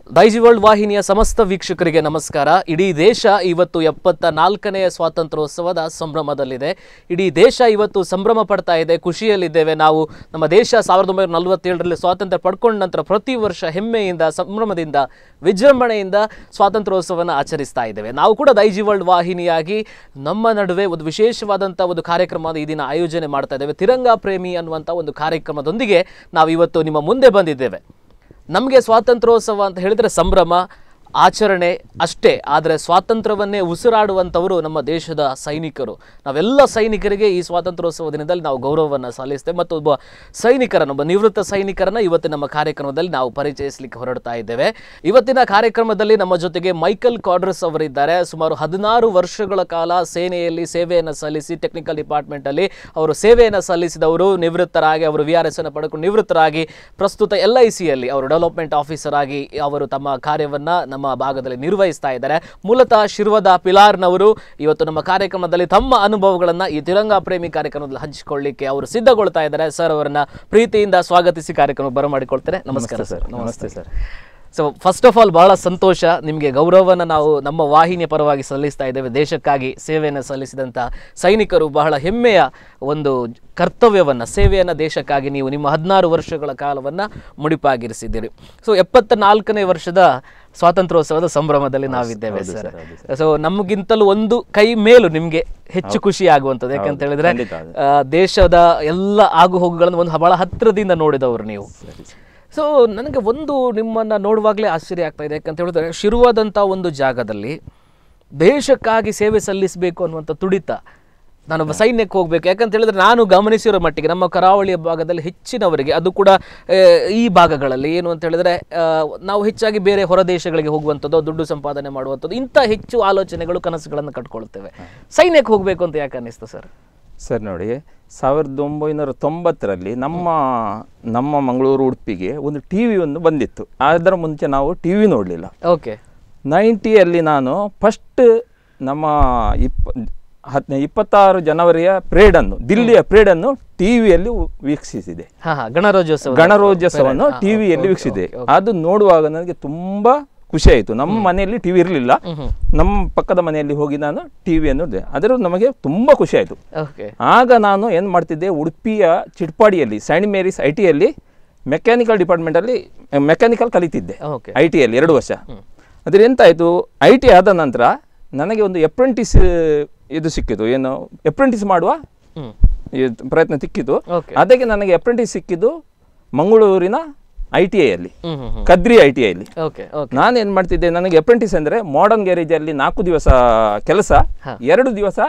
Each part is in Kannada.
ದೈಜಿ ವರ್ಲ್ಡ್ ವಾಹಿನಿಯ ಸಮಸ್ತ ವೀಕ್ಷಕರಿಗೆ ನಮಸ್ಕಾರ ಇಡೀ ದೇಶ ಇವತ್ತು ಎಪ್ಪತ್ತ ನಾಲ್ಕನೆಯ ಸ್ವಾತಂತ್ರ್ಯೋತ್ಸವದ ಸಂಭ್ರಮದಲ್ಲಿದೆ ಇಡೀ ದೇಶ ಇವತ್ತು ಸಂಭ್ರಮ ಪಡ್ತಾ ಇದೆ ಖುಷಿಯಲ್ಲಿದ್ದೇವೆ ನಾವು ನಮ್ಮ ದೇಶ ಸಾವಿರದ ಒಂಬೈನೂರ ನಲವತ್ತೇಳರಲ್ಲಿ ಸ್ವಾತಂತ್ರ್ಯ ಪಡ್ಕೊಂಡ ನಂತರ ಪ್ರತಿ ವರ್ಷ ಹೆಮ್ಮೆಯಿಂದ ಸಂಭ್ರಮದಿಂದ ವಿಜೃಂಭಣೆಯಿಂದ ಸ್ವಾತಂತ್ರ್ಯೋತ್ಸವವನ್ನು ಆಚರಿಸ್ತಾ ಇದ್ದೇವೆ ನಾವು ಕೂಡ ದೈಜಿ ವರ್ಲ್ಡ್ ವಾಹಿನಿಯಾಗಿ ನಮ್ಮ ನಡುವೆ ಒಂದು ವಿಶೇಷವಾದಂಥ ಒಂದು ಕಾರ್ಯಕ್ರಮವನ್ನು ಈ ದಿನ ಆಯೋಜನೆ ಮಾಡ್ತಾ ಇದ್ದೇವೆ ತಿರಂಗ ಪ್ರೇಮಿ ಅನ್ನುವಂಥ ಒಂದು ಕಾರ್ಯಕ್ರಮದೊಂದಿಗೆ ನಾವು ಇವತ್ತು ನಿಮ್ಮ ಮುಂದೆ ಬಂದಿದ್ದೇವೆ ನಮಗೆ ಸ್ವಾತಂತ್ರ್ಯೋತ್ಸವ ಅಂತ ಹೇಳಿದರೆ ಸಂಭ್ರಮ ಆಚರಣೆ ಅಷ್ಟೇ ಆದರೆ ಸ್ವಾತಂತ್ರ್ಯವನ್ನೇ ಉಸಿರಾಡುವಂಥವರು ನಮ್ಮ ದೇಶದ ಸೈನಿಕರು ನಾವೆಲ್ಲ ಸೈನಿಕರಿಗೆ ಈ ಸ್ವಾತಂತ್ರ್ಯೋತ್ಸವ ದಿನದಲ್ಲಿ ನಾವು ಗೌರವವನ್ನು ಸಲ್ಲಿಸ್ತೇವೆ ಮತ್ತು ಒಬ್ಬ ಸೈನಿಕರನ್ನು ಒಬ್ಬ ನಿವೃತ್ತ ಸೈನಿಕರನ್ನು ಇವತ್ತು ನಮ್ಮ ಕಾರ್ಯಕ್ರಮದಲ್ಲಿ ನಾವು ಪರಿಚಯಿಸಲಿಕ್ಕೆ ಹೊರಡ್ತಾ ಇದ್ದೇವೆ ಇವತ್ತಿನ ಕಾರ್ಯಕ್ರಮದಲ್ಲಿ ನಮ್ಮ ಜೊತೆಗೆ ಮೈಕಲ್ ಕಾಡ್ರಸ್ ಅವರಿದ್ದಾರೆ ಸುಮಾರು ಹದಿನಾರು ವರ್ಷಗಳ ಕಾಲ ಸೇನೆಯಲ್ಲಿ ಸೇವೆಯನ್ನು ಸಲ್ಲಿಸಿ ಟೆಕ್ನಿಕಲ್ ಡಿಪಾರ್ಟ್ಮೆಂಟಲ್ಲಿ ಅವರು ಸೇವೆಯನ್ನು ಸಲ್ಲಿಸಿದವರು ನಿವೃತ್ತರಾಗಿ ಅವರು ವಿ ಆರ್ ಎಸ್ ಅನ್ನು ಪಡ್ಕೊಂಡು ನಿವೃತ್ತರಾಗಿ ಪ್ರಸ್ತುತ ಎಲ್ ಐ ಸಿಯಲ್ಲಿ ಅವರು ಡೆವಲಪ್ಮೆಂಟ್ ಆಫೀಸರ್ ಆಗಿ ಅವರು ತಮ್ಮ ಕಾರ್ಯವನ್ನು ನಮ್ಮ ಭಾಗದಲ್ಲಿ ನಿರ್ವಹಿಸ್ತಾ ಇದ್ದಾರೆ ಮೂಲತಃ ಶಿರ್ವದ ಪಿಲಾರ್ನವರು ಇವತ್ತು ನಮ್ಮ ಕಾರ್ಯಕ್ರಮದಲ್ಲಿ ತಮ್ಮ ಅನುಭವಗಳನ್ನು ಈ ತಿರಂಗ ಪ್ರೇಮಿ ಕಾರ್ಯಕ್ರಮದಲ್ಲಿ ಹಂಚಿಕೊಳ್ಳಿಕ್ಕೆ ಅವರು ಸಿದ್ಧಗೊಳ್ತಾ ಇದ್ದಾರೆ ಸರ್ ಅವರನ್ನ ಪ್ರೀತಿಯಿಂದ ಸ್ವಾಗತಿಸಿ ಕಾರ್ಯಕ್ರಮ ಬರಮಾಡಿಕೊಳ್ತಾರೆ ನಮಸ್ಕಾರ ಸರ್ ನಮಸ್ತೆ sir so first of all ಬಹಳ ಸಂತೋಷ ನಿಮಗೆ ಗೌರವವನ್ನು ನಾವು ನಮ್ಮ ವಾಹಿನಿಯ ಪರವಾಗಿ ಸಲ್ಲಿಸ್ತಾ ಇದ್ದೇವೆ ದೇಶಕ್ಕಾಗಿ ಸೇವೆಯನ್ನು ಸಲ್ಲಿಸಿದಂಥ ಸೈನಿಕರು ಬಹಳ ಹೆಮ್ಮೆಯ ಒಂದು ಕರ್ತವ್ಯವನ್ನು ಸೇವೆಯನ್ನು ದೇಶಕ್ಕಾಗಿ ನೀವು ನಿಮ್ಮ ಹದಿನಾರು ವರ್ಷಗಳ ಕಾಲವನ್ನು ಮುಡಿಪಾಗಿರಿಸಿದ್ದೀರಿ ಸೊ ಎಪ್ಪತ್ತ ನಾಲ್ಕನೇ ವರ್ಷದ ಸ್ವಾತಂತ್ರ್ಯೋತ್ಸವದ ಸಂಭ್ರಮದಲ್ಲಿ ನಾವಿದ್ದೇವೆ ಸರ್ ಸೊ ನಮಗಿಂತಲೂ ಒಂದು ಕೈ ಮೇಲು ನಿಮಗೆ ಹೆಚ್ಚು ಖುಷಿ ಆಗುವಂಥದ್ದು ಯಾಕಂತ ಹೇಳಿದ್ರೆ ಖಂಡಿತ ಅದು. ಆ, ದೇಶದ ಎಲ್ಲ ಆಗು ಹೋಗುಗಳನ್ನು ಒಂದು ಬಹಳ ಹತ್ತಿರದಿಂದ ನೋಡಿದವರು ನೀವು ಸೊ ನನಗೆ ಒಂದು ನಿಮ್ಮನ್ನು ನೋಡುವಾಗಲೇ ಆಶ್ಚರ್ಯ ಆಗ್ತಾ ಇದೆ ಯಾಕಂತ ಹೇಳಿದ್ರೆ ಶಿರುವಾದಂಥ ಒಂದು ಜಾಗದಲ್ಲಿ ದೇಶಕ್ಕಾಗಿ ಸೇವೆ ಸಲ್ಲಿಸಬೇಕು ಅನ್ನುವಂಥ ತುಡಿತ ನಾನೊಬ್ಬ ಸೈನ್ಯಕ್ಕೆ ಹೋಗ್ಬೇಕು ಯಾಕಂತ ಹೇಳಿದ್ರೆ ನಾನು ಗಮನಿಸಿರೋ ಮಟ್ಟಿಗೆ ನಮ್ಮ ಕರಾವಳಿಯ ಭಾಗದಲ್ಲಿ ಹೆಚ್ಚಿನವರಿಗೆ ಅದು ಕೂಡ ಆ, ಈ ಭಾಗಗಳಲ್ಲಿ ಏನು ಅಂತ ಹೇಳಿದ್ರೆ ಆ, ನಾವು ಹೆಚ್ಚಾಗಿ ಬೇರೆ ಹೊರ ದೇಶಗಳಿಗೆ ಹೋಗುವಂಥದ್ದು ದುಡ್ಡು ಸಂಪಾದನೆ ಮಾಡುವಂಥದ್ದು ಇಂಥ ಹೆಚ್ಚು ಆಲೋಚನೆಗಳು ಕನಸುಗಳನ್ನು ಕಟ್ಕೊಳ್ತೇವೆ ಸೈನ್ಯಕ್ಕೆ ಹೋಗಬೇಕು ಅಂತ ಯಾಕೆ ಅನ್ನಿಸ್ತು ಸರ್ ಸರ್ ನೋಡಿ ಸಾವಿರದ ಒಂಬೈನೂರ ತೊಂಬತ್ತರಲ್ಲಿ ನಮ್ಮ ನಮ್ಮ ಮಂಗಳೂರು ಉಡುಪಿಗೆ ಒಂದು ಟಿ ವಿ ಒಂದು ಬಂದಿತ್ತು ಅದರ ಮುಂಚೆ ನಾವು ಟಿ ವಿ ನೋಡಲಿಲ್ಲ ಓಕೆ ನೈಂಟಿಯಲ್ಲಿ ನಾನು ಫಸ್ಟ್ ನಮ್ಮ ಇಪ್ಪ ಹತ್ ಇಪ್ಪತ್ತಾರು ಜನವರಿಯ ಪ್ರೇಡನ್ನು ದಿಲ್ಲಿಯ ಪ್ರೇಡನ್ನು ಟಿ ವಿಯಲ್ಲಿ ವೀಕ್ಷಿಸಿದೆ ಹಾ ಹಾ ಗಣರಾಜ್ಯೋತ್ಸವ ಗಣರಾಜ್ಯೋತ್ಸವವನ್ನು ಟಿ ವಿಯಲ್ಲಿ ವೀಕ್ಷಿಸಿದೆ ಅದು ನೋಡುವಾಗ ನನಗೆ ತುಂಬಾ ಖುಷಿ ಆಯಿತು ನಮ್ಮ ಮನೆಯಲ್ಲಿ ಟಿ ವಿ ಇರಲಿಲ್ಲ ನಮ್ಮ ಪಕ್ಕದ ಮನೆಯಲ್ಲಿ ಹೋಗಿ ನಾನು ಟಿ ವಿಯನ್ನು ನೋಡಿದೆ ಅದರ ನಮಗೆ ತುಂಬ ಖುಷಿ ಆಯಿತು ಓಕೆ ಆಗ ನಾನು ಏನು ಮಾಡ್ತಿದ್ದೆ ಉಡುಪಿಯ ಚಿಟ್ಪಾಡಿಯಲ್ಲಿ ಸೈಂಟ್ ಮೇರಿಸ್ ಐ ಟಿಯಲ್ಲಿ ಮೆಕ್ಯಾನಿಕಲ್ ಡಿಪಾರ್ಟ್ಮೆಂಟಲ್ಲಿ ಮೆಕ್ಯಾನಿಕಲ್ ಕಲಿತಿದ್ದೆ ಓಕೆ ಐ ಟಿಯಲ್ಲಿ ಎರಡು ವರ್ಷ ಅದ್ರ ಎಂತಾಯಿತು ಐ ಟಿ ಆದ ನಂತರ ನನಗೆ ಒಂದು ಎಪ್ರೆಂಟಿಸ್ ಇದು ಸಿಕ್ಕಿತು ಏನು ಎಪ್ರೆಂಟಿಸ್ ಮಾಡುವ ಹ್ಮ್ ಇದು ಪ್ರಯತ್ನ ಸಿಕ್ಕಿತು ಓಕೆ ಅದಕ್ಕೆ ನನಗೆ ಅಪ್ರೆಂಟಿಸ್ ಸಿಕ್ಕಿದ್ದು ಮಂಗಳೂರಿನ ಐ ಟಿ ಐಯಲ್ಲಿ ಹ್ಮ್ ಹ್ಮ್ ಹ್ಮ್ ಕದ್ರಿ ಐ ಟಿ ಐಲಿ ಓಕೆ ಓಕೆ ನಾನು ಏನು ಮಾಡ್ತಿದ್ದೆ ನನಗೆ ಅಪ್ರೆಂಟಿಸ್ ಅಂದರೆ ಮಾಡರ್ನ್ ಗ್ಯಾರೇಜಲ್ಲಿ ನಾಲ್ಕು ದಿವಸ ಕೆಲಸ ಹಾ. ಎರಡು ದಿವಸ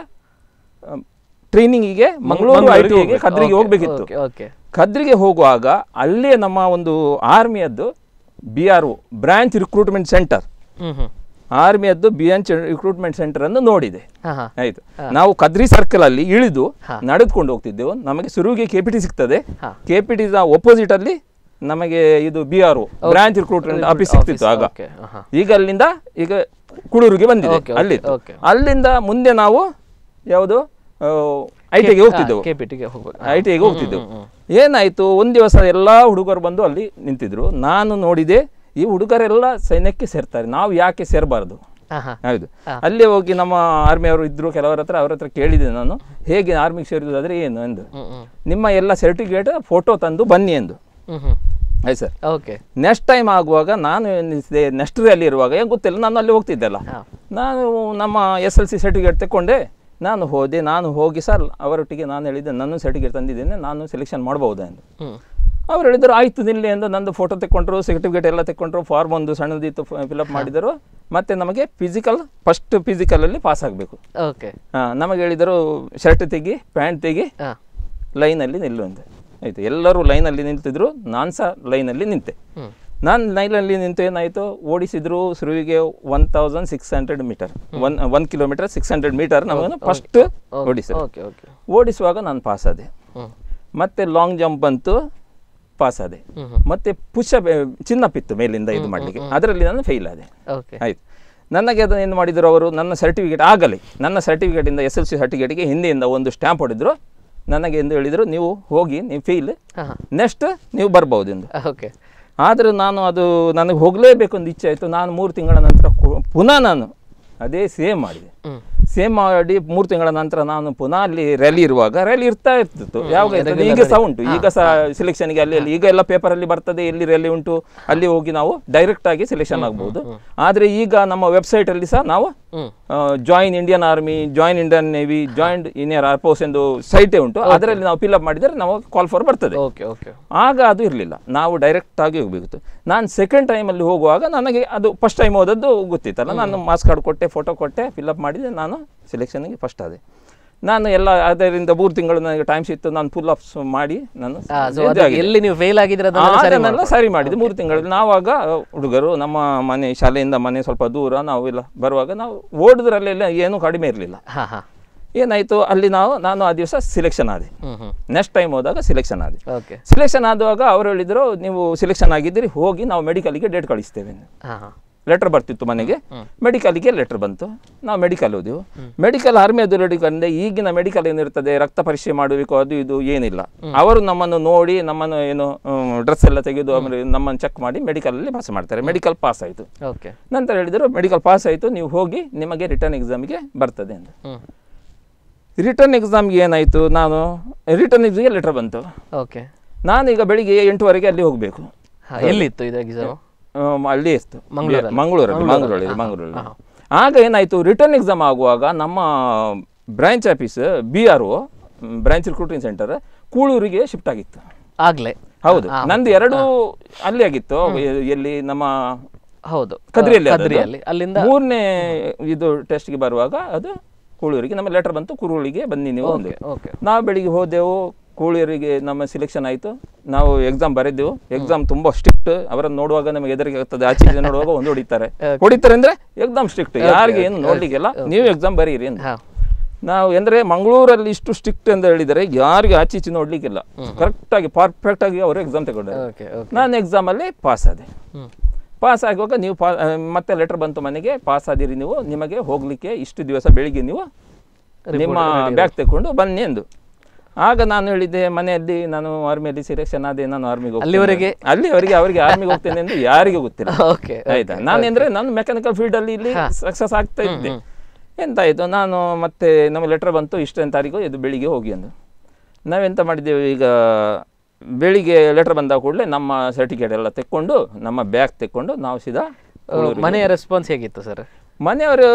ಟ್ರೈನಿಂಗಿಗೆ ಮಂಗಳೂರು ಐ ಟಿ ಐಗೆ ಕದ್ರಿಗೆ ಹೋಗ್ಬೇಕಿತ್ತು ಓಕೆ ಓಕೆ ಕದ್ರಿಗೆ ಹೋಗುವಾಗ ಅಲ್ಲೇ ನಮ್ಮ ಒಂದು ಆರ್ಮಿಯದ್ದು B R O branch recruitment centre ಹ್ಮ್ ಹ್ಮ್ ಆರ್ಮಿಯದ್ದು ಬ್ರಾಂಚ್ ರಿಕ್ರೂಟ್ಮೆಂಟ್ ಸೆಂಟರ್ ಅನ್ನು ನೋಡಿದೆ ಹಾ ಹಾ ಆಯ್ತು ನಾವು ಕದ್ರಿ ಸರ್ಕಲ್ ಅಲ್ಲಿ ಇಳಿದು ಹಾ. ನಡೆದುಕೊಂಡು ಹೋಗ್ತಿದ್ದೆವು ನಮಗೆ ಸುರುವಿಗೆ ಕೆ ಪಿ ಟಿ ಸಿಗ್ತದೆ ಹಾ. ಕೆ ಪಿ ಟಿ ಒಪೋಸಿಟ್ ಅಲ್ಲಿ ನಮಗೆ ಇದು B R branch recruitment office ಸಿಗ್ತಿತ್ತು ಆಗ ಓಕೆ ಹಾ ಈಗ ಅಲ್ಲಿಂದ ಈಗ ಕುಡೂರಿಗೆ ಬಂದಿದೆ Okay, okay, ಅಲ್ಲಿ okay. ಅಲ್ಲಿಂದ ಮುಂದೆ ನಾವು ಯಾವುದು ಐ ಟಿಗೆ ಹೋಗ್ತಿದ್ದೆವು ಕೆ ಪಿ ಟಿಗೆ ಹೋಗ್ಬೇಕು ಐ ಟಿಗೆ ಹೋಗ್ತಿದ್ದೆವು ಏನಾಯ್ತು ಒಂದು ದಿವಸ ಎಲ್ಲ ಹುಡುಗರು ಬಂದು ಅಲ್ಲಿ ನಿಂತಿದ್ರು ನಾನು ನೋಡಿದೆ ಈ ಹುಡುಗರೆಲ್ಲ ಸೈನ್ಯಕ್ಕೆ ಸೇರ್ತಾರೆ ನಾವು ಯಾಕೆ ಸೇರಬಾರ್ದು ಹಾ ಹಾ ಹೌದು ಅಲ್ಲಿ ಹೋಗಿ ನಮ್ಮ ಆರ್ಮಿಯವರು ಇದ್ರು ಕೆಲವರ ಹತ್ರ ಅವ್ರ ಹತ್ರ ಕೇಳಿದೆ ನಾನು ಹೇಗೆ ಆರ್ಮಿಗೆ ಸೇರಿದಾದ್ರೆ ಏನು ಎಂದು ಹ್ಮ್ ಹ್ಮ್ ನಿಮ್ಮ ಎಲ್ಲ ಸರ್ಟಿಫಿಕೇಟ್ ಫೋಟೋ ತಂದು ಬನ್ನಿ ಎಂದು ಹ್ಮ್ ಹ್ಮ್ ಆಯ್ತು ಸರ್ ಓಕೆ ನೆಕ್ಸ್ಟ್ ಟೈಮ್ ಆಗುವಾಗ ನಾನು ಎನಿಸಿದೆ ನೆಕ್ಸ್ಟ್ ಅಲ್ಲಿ ಇರುವಾಗ ಏನು ಗೊತ್ತಿಲ್ಲ ನಾನು ಅಲ್ಲಿ ಹೋಗ್ತಿದ್ದೆಲ್ಲ ಹಾ ನಾನು ನಮ್ಮ ಎಸ್ ಎಲ್ ಸಿ ಸರ್ಟಿಫಿಕೇಟ್ ತಗೊಂಡೆ ನಾನು ಹೋದೆ ನಾನು ಹೋಗಿ ಸರ್ ಅವರೊಟ್ಟಿಗೆ ನಾನು ಹೇಳಿದ್ದೆ ನನ್ನ ಸರ್ಟಿಫಿಕೇಟ್ ತಂದಿದ್ದೇನೆ ನಾನು ಸೆಲೆಕ್ಷನ್ ಮಾಡ್ಬೋದಾ ಎಂದು ಹ್ಮ್ ಅವ್ರು ಹೇಳಿದ್ರು ಆಯ್ತು ನಿಲ್ಲಿ ಎಂದು ನಂದು ಫೋಟೋ ತೆಕ್ಕೊಂಡ್ರು ಸರ್ಟಿಫಿಕೇಟ್ ಎಲ್ಲ ತೆಕ್ಕೊಂಡ್ರು ಫಾರ್ಮ್ ಒಂದು ಸಣ್ಣದಿತ್ತು ಫಿಲಪ್ ಮಾಡಿದರು ಮತ್ತೆ ನಮಗೆ ಫಿಸಿಕಲ್ ಫಸ್ಟ್ ಫಿಸಿಕಲಲ್ಲಿ ಪಾಸ್ ಆಗಬೇಕು ಓಕೆ ನಮಗೆ ಹೇಳಿದರು ಶರ್ಟ್ ತೆಗಿ ಪ್ಯಾಂಟ್ ತೆಗಿ ಹಾ ಲೈನಲ್ಲಿ ನಿಲ್ಲು ಅಂತ ಆಯಿತು ಎಲ್ಲರೂ ಲೈನಲ್ಲಿ ನಿಂತಿದ್ರು ನಾನು ಸಹ ಲೈನಲ್ಲಿ ನಿಂತೆ ಹ್ಮ್ ನಾನು ಲೈನಲ್ಲಿ ನಿಂತು ಏನಾಯಿತು ಓಡಿಸಿದ್ರು ಸುರುವಿಗೆ one thousand six hundred meter one one kilometer six hundred meter ನಮ್ಮನ್ನು ಫಸ್ಟ್ ಓಡಿಸಿದ್ರು ಓಕೆ ಓಕೆ ಓಡಿಸುವಾಗ ನಾನು ಪಾಸ್ ಆದೆ ಹ್ಮ್ ಮತ್ತೆ ಲಾಂಗ್ ಜಂಪ್ ಬಂತು ಪಾಸ್ ಆದೆ ಹ್ಮ್ ಹ್ಮ್ ಮತ್ತೆ ಪುಷ ಚಿನ್ನಪ್ಪಿತ್ತು ಮೇಲಿಂದ ಇದು ಮಾಡಲಿಕ್ಕೆ ಅದರಲ್ಲಿ ನಾನು ಫೇಲ್ ಆದೆ ಓಕೆ ಆಯ್ತು ನನಗೆ ಅದನ್ನು ಏನು ಮಾಡಿದರು ಅವರು ನನ್ನ ಸರ್ಟಿಫಿಕೇಟ್ ಆಗಲಿ ನನ್ನ ಸರ್ಟಿಫಿಕೇಟಿಂದ ಎಸ್ ಎಲ್ ಸಿ ಸರ್ಟಿಫಿಕೇಟಿಗೆ ಹಿಂದೆಯಿಂದ ಒಂದು ಸ್ಟ್ಯಾಂಪ್ ಹೊಡೆದ್ರು ನನಗೆ ಎಂದು ಹೇಳಿದರು ನೀವು ಹೋಗಿ ನೀವು ಫೇಲ್ ಹಾ ಹಾ ನೆಕ್ಸ್ಟ್ ನೀವು ಬರ್ಬೋದು ಎಂದು ಓಕೆ ಆದರೆ ನಾನು ಅದು ನನಗೆ ಹೋಗಲೇಬೇಕು ಅಂತ ಇಚ್ಛೆ ಆಯಿತು ನಾನು ಮೂರು ತಿಂಗಳ ನಂತರ ಕು- ಪುನಃ ನಾನು ಅದೇ ಸೇಮ್ ಮಾಡಿದೆ ಹ್ಮ್. ಸೇಮ್ ಮಾಡಿ ಮೂರು ತಿಂಗಳ ನಂತರ ನಾನು ಪುನಃ ಅಲ್ಲಿ ರ್ಯಾಲಿ ಇರುವಾಗ ರ್ಯಾಲಿ ಇರ್ತಾ ಇರ್ತಿತ್ತು ಯಾವಾಗ ಇರ್ತದೆ ಈಗ ಸಹ ಉಂಟು ಈಗ ಸಹ ಸೆಲೆಕ್ಷನ್ಗೆ ಅಲ್ಲಿ ಅಲ್ಲಿ ಈಗ ಎಲ್ಲ ಪೇಪರಲ್ಲಿ ಬರ್ತದೆ ಎಲ್ಲಿ ರ್ಯಾಲಿ ಉಂಟು ಅಲ್ಲಿ ಹೋಗಿ ನಾವು ಡೈರೆಕ್ಟ್ ಆಗಿ ಸೆಲೆಕ್ಷನ್ ಆಗ್ಬೋದು ಆದರೆ ಈಗ ನಮ್ಮ ವೆಬ್ಸೈಟ್ ಅಲ್ಲಿ ಸಹ ನಾವು hmm join Indian army join Indian navy join Indian air force ಎಂದು ಸೈಟೇ ಉಂಟು ಅದರಲ್ಲಿ ನಾವು ಫಿಲ್ಅಪ್ ಮಾಡಿದರೆ ನಾವು ಕಾಲ್ ಫಾರ್ ಬರ್ತದೆ ಓಕೆ ಓಕೆ ಆಗ ಅದು ಇರಲಿಲ್ಲ ನಾವು ಡೈರೆಕ್ಟ್ ಆಗಿ ಹೋಗಬೇಕಿತ್ತು ನಾನು ಸೆಕೆಂಡ್ ಟೈಮಲ್ಲಿ ಹೋಗುವಾಗ ನನಗೆ ಅದು ಫಸ್ಟ್ ಟೈಮ್ ಹೋದದ್ದು ಗೊತ್ತಿತ್ತಲ್ಲ ನಾನು ಮಾಸ್ ಕಾರ್ಡ್ ಕೊಟ್ಟೆ ಫೋಟೋ ಕೊಟ್ಟೆ ಫಿಲ್ಅಪ್ ಮಾಡಿದೆ ನಾನು ಸೆಲೆಕ್ಷನ್ಗೆ ಫಸ್ಟ್ ಆದೆ ನಾನು ಎಲ್ಲ ಅದರಿಂದ ಮೂರು ತಿಂಗಳು ನನಗೆ ಟೈಮ್ ಸಿಕ್ತು ನಾನು ಫುಲ್ ಅಪ್ಸ್ ಮಾಡಿ ನಾನು ಸೊ ಅದು ಎಲ್ಲಿ ನೀವು ಫೇಲ್ ಆಗಿದ್ರೆ ಆ, ಅದನ್ನೆಲ್ಲ ಸರಿ ಮಾಡಿದೆ ಮೂರು ತಿಂಗಳಲ್ಲಿ ನಾವಾಗ ಹುಡುಗರು ನಮ್ಮ ಮನೆ ಶಾಲೆಯಿಂದ ಮನೆ ಸ್ವಲ್ಪ ದೂರ ನಾವು ಎಲ್ಲ ಬರುವಾಗ ನಾವು ಓಡಿದ್ರಲ್ಲೆಲ್ಲ ಏನೂ ಕಡಿಮೆ ಇರಲಿಲ್ಲ ಹಾ ಹಾ ಏನಾಯಿತು ಅಲ್ಲಿ ನಾವು ನಾನು ಆ ದಿವಸ ಸಿಲೆಕ್ಷನ್ ಆದೆ ಹ್ಮ್ ಹ್ಮ್ ನೆಕ್ಸ್ಟ್ ಟೈಮ್ ಹೋದಾಗ ಸಿಲೆಕ್ಷನ್ ಆದೆ ಓಕೆ ಸಿಲೆಕ್ಷನ್ ಆಗುವಾಗ ಅವರು ಹೇಳಿದ್ರು ನೀವು ಸಿಲೆಕ್ಷನ್ ಆಗಿದ್ದೀರಿ ಹೋಗಿ ನಾವು ಮೆಡಿಕಲ್ಗೆ ಡೇಟ್ ಕಳಿಸ್ತೇವೆ ಹಾ ಹಾ ಲೆಟರ್ ಬರ್ತಿತ್ತು ಮನೆಗೆ ಮೆಡಿಕಲ್ಗೆ ಲೆಟರ್ ಬಂತು ನಾವು ಮೆಡಿಕಲ್ ಹೋದೆವು ಮೆಡಿಕಲ್ ಆರ್ಮಿ ಅದು ಮೆಡಿಕಲ್ ಅಂದರೆ ಈಗಿನ ಮೆಡಿಕಲ್ ಏನಿರ್ತದೆ ರಕ್ತ ಪರೀಕ್ಷೆ ಮಾಡಬೇಕು ಅದು ಇದು ಏನಿಲ್ಲ ಅವರು ನಮ್ಮನ್ನು ನೋಡಿ ನಮ್ಮನ್ನು ಏನು ಡ್ರೆಸ್ ಎಲ್ಲ ತೆಗೆದು ಆಮೇಲೆ ನಮ್ಮನ್ನು ಚೆಕ್ ಮಾಡಿ ಮೆಡಿಕಲಲ್ಲಿ ಪಾಸ್ ಮಾಡ್ತಾರೆ ಮೆಡಿಕಲ್ ಪಾಸ್ ಆಯಿತು ಓಕೆ ನಂತರ ಹೇಳಿದರು ಮೆಡಿಕಲ್ ಪಾಸ್ ಆಯಿತು ನೀವು ಹೋಗಿ ನಿಮಗೆ ರಿಟರ್ನ್ ಎಕ್ಸಾಮಿಗೆ ಬರ್ತದೆ ಅಂತ ಹ್ಮ್ ರಿಟರ್ನ್ ಎಕ್ಸಾಮ್ಗೆ ಏನಾಯಿತು ನಾನು ರಿಟರ್ನ್ ಎಕ್ಸಾಮ್ಗೆ ಲೆಟರ್ ಬಂತು ಓಕೆ ನಾನೀಗ ಬೆಳಿಗ್ಗೆ ಎಂಟುವರೆಗೆ ಅಲ್ಲಿ ಹೋಗಬೇಕು ಹಾ ಎಲ್ಲಿತ್ತು ಇದು ಎಕ್ಸಾಮ್ ಅಲ್ಲಿ ಇತ್ತು ಮಂಗಳೂರಲ್ಲಿ? ಮಂಗಳೂರಲ್ಲಿ ಮಂಗಳೂರಲ್ಲಿ ಮಂಗಳೂರಲ್ಲಿ ಆಗ ಏನಾಯಿತು ರಿಟರ್ನ್ ಎಕ್ಸಾಮ್ ಆಗುವಾಗ ನಮ್ಮ branch office B R O branch recruiting center ಕೂಳೂರಿಗೆ ಶಿಫ್ಟ್ ಆಗಿತ್ತು ಆಗ್ಲೇ ಹೌದು ನಂದು ಎರಡು ಅಲ್ಲಿ ಆಗಿತ್ತು ಎ- ಎಲ್ಲಿ ನಮ್ಮ ಹೌದು ಕದ್ರಿಯಲ್ಲಿ ಆದದ್ದು. ಕದ್ರಿಯಲ್ಲಿ ಅಲ್ಲಿಂದ ಮೂರನೇ ಇದು ಟೆಸ್ಟ್ಗೆ ಬರುವಾಗ ಅದು ಕೂಳೂರಿಗೆ ನಮ್ಮ ಲೆಟರ್ ಬಂತು ಕೂಳೂರಿಗೆ ಬನ್ನಿ ನೀವು ಅಂದ್ರು. ಓಕೆ ನಾವು ಬೆಳಿಗ್ಗೆ ಹೋದೆವು ಕೂಳಿಯರಿಗೆ ನಮ್ಮ ಸಿಲೆಕ್ಷನ್ ಆಯಿತು ನಾವು ಎಕ್ಸಾಮ್ ಬರೆದೆವು ಎಕ್ಸಾಮ್ ತುಂಬ ಸ್ಟ್ರಿಕ್ಟ್ ಅವರನ್ನು ನೋಡುವಾಗ ನಮಗೆ ಎದುರಿಗೆ ಆಗ್ತದೆ ಆಚೆ ಈಚೆ ನೋಡುವಾಗ ಒಂದು ಹೊಡಿತಾರೆ ಹೊಡಿತಾರೆ ಅಂದ್ರೆ ಎಕ್ಸಾಮ್ ಸ್ಟ್ರಿಕ್ಟ್ ಯಾರಿಗೆ ಏನು ನೋಡ್ಲಿಕ್ಕೆಲ್ಲ ನೀವು ಎಕ್ಸಾಮ್ ಬರೀರಿ ಅಂತ ಹಾ ನಾವು ಅಂದ್ರೆ ಮಂಗಳೂರಲ್ಲಿ ಇಷ್ಟು ಸ್ಟ್ರಿಕ್ಟ್ ಅಂತ ಹೇಳಿದರೆ ಯಾರಿಗೆ ಆಚೆ ಈಚೆ ನೋಡ್ಲಿಕ್ಕಿಲ್ಲ ಕರೆಕ್ಟಾಗಿ ಪರ್ಫೆಕ್ಟ್ ಆಗಿ ಅವರು ಎಕ್ಸಾಮ್ ತಗೊಂಡರು ಓಕೆ ಓಕೆ ನಾನು ಎಕ್ಸಾಮಲ್ಲಿ ಪಾಸ್ ಆದೆ ಹ್ಮ್ ಪಾಸ್ ಆಗುವಾಗ ನೀವು ಪಾ ಆ, ಮತ್ತೆ ಲೆಟರ್ ಬಂತು ಮನೆಗೆ ಪಾಸ್ ಆದಿರಿ ನೀವು ನಿಮಗೆ ಹೋಗ್ಲಿಕ್ಕೆ ಇಷ್ಟು ದಿವಸ ಬೆಳಿಗ್ಗೆ ನೀವು ನಿಮ್ಮ ಬ್ಯಾಗ್ ತಗೊಂಡು ಬನ್ನಿ ಎಂದು ಆಗ ನಾನು ಹೇಳಿದ್ದೆ ಮನೆಯಲ್ಲಿ ನಾನು ಆರ್ಮಿಯಲ್ಲಿ ಸೆಲೆಕ್ಷನ್ ಆದೆ ನಾನು ಆರ್ಮಿಗೆ ಅಲ್ಲಿವರೆಗೆ? ಅಲ್ಲಿವರೆಗೆ ಅವರಿಗೆ ಆರ್ಮಿಗೆ ಹೋಗ್ತೇನೆ ಎಂದು ಯಾರಿಗೂ ಗೊತ್ತಿಲ್ಲ ಓಕೆ ಆಯ್ತಾ ನಾನು ಅಂದ್ರೆ ನಾನು ಮೆಕ್ಯಾನಿಕಲ್ ಫೀಲ್ಡ್ ಅಲ್ಲಿ ಇಲ್ಲಿ ಸಕ್ಸಸ್ ಆಗ್ತಾ ಇದ್ದೆ ಎಂತಾಯ್ತು ನಾನು ಮತ್ತೆ ನಮಗೆ ಲೆಟರ್ ಬಂತು ಇಷ್ಟನೇ ತಾರೀಕು ಇದು ಬೆಳಿಗ್ಗೆ ಹೋಗಿ ಎಂದು ನಾವೆಂತ ಮಾಡಿದ್ದೇವೆ ಈಗ ಬೆಳಿಗ್ಗೆ ಲೆಟರ್ ಬಂದ ಕೂಡಲೇ ನಮ್ಮ ಸರ್ಟಿಫಿಕೇಟ್ ಎಲ್ಲ ತೆಕ್ಕೊಂಡು ನಮ್ಮ ಬ್ಯಾಗ್ ತೆಕ್ಕೊಂಡು ನಾವು ಸೀದಾ ಮನೆಯ ರೆಸ್ಪಾನ್ಸ್ ಹೇಗಿತ್ತು ಸರ್ ಮನೆಯವರು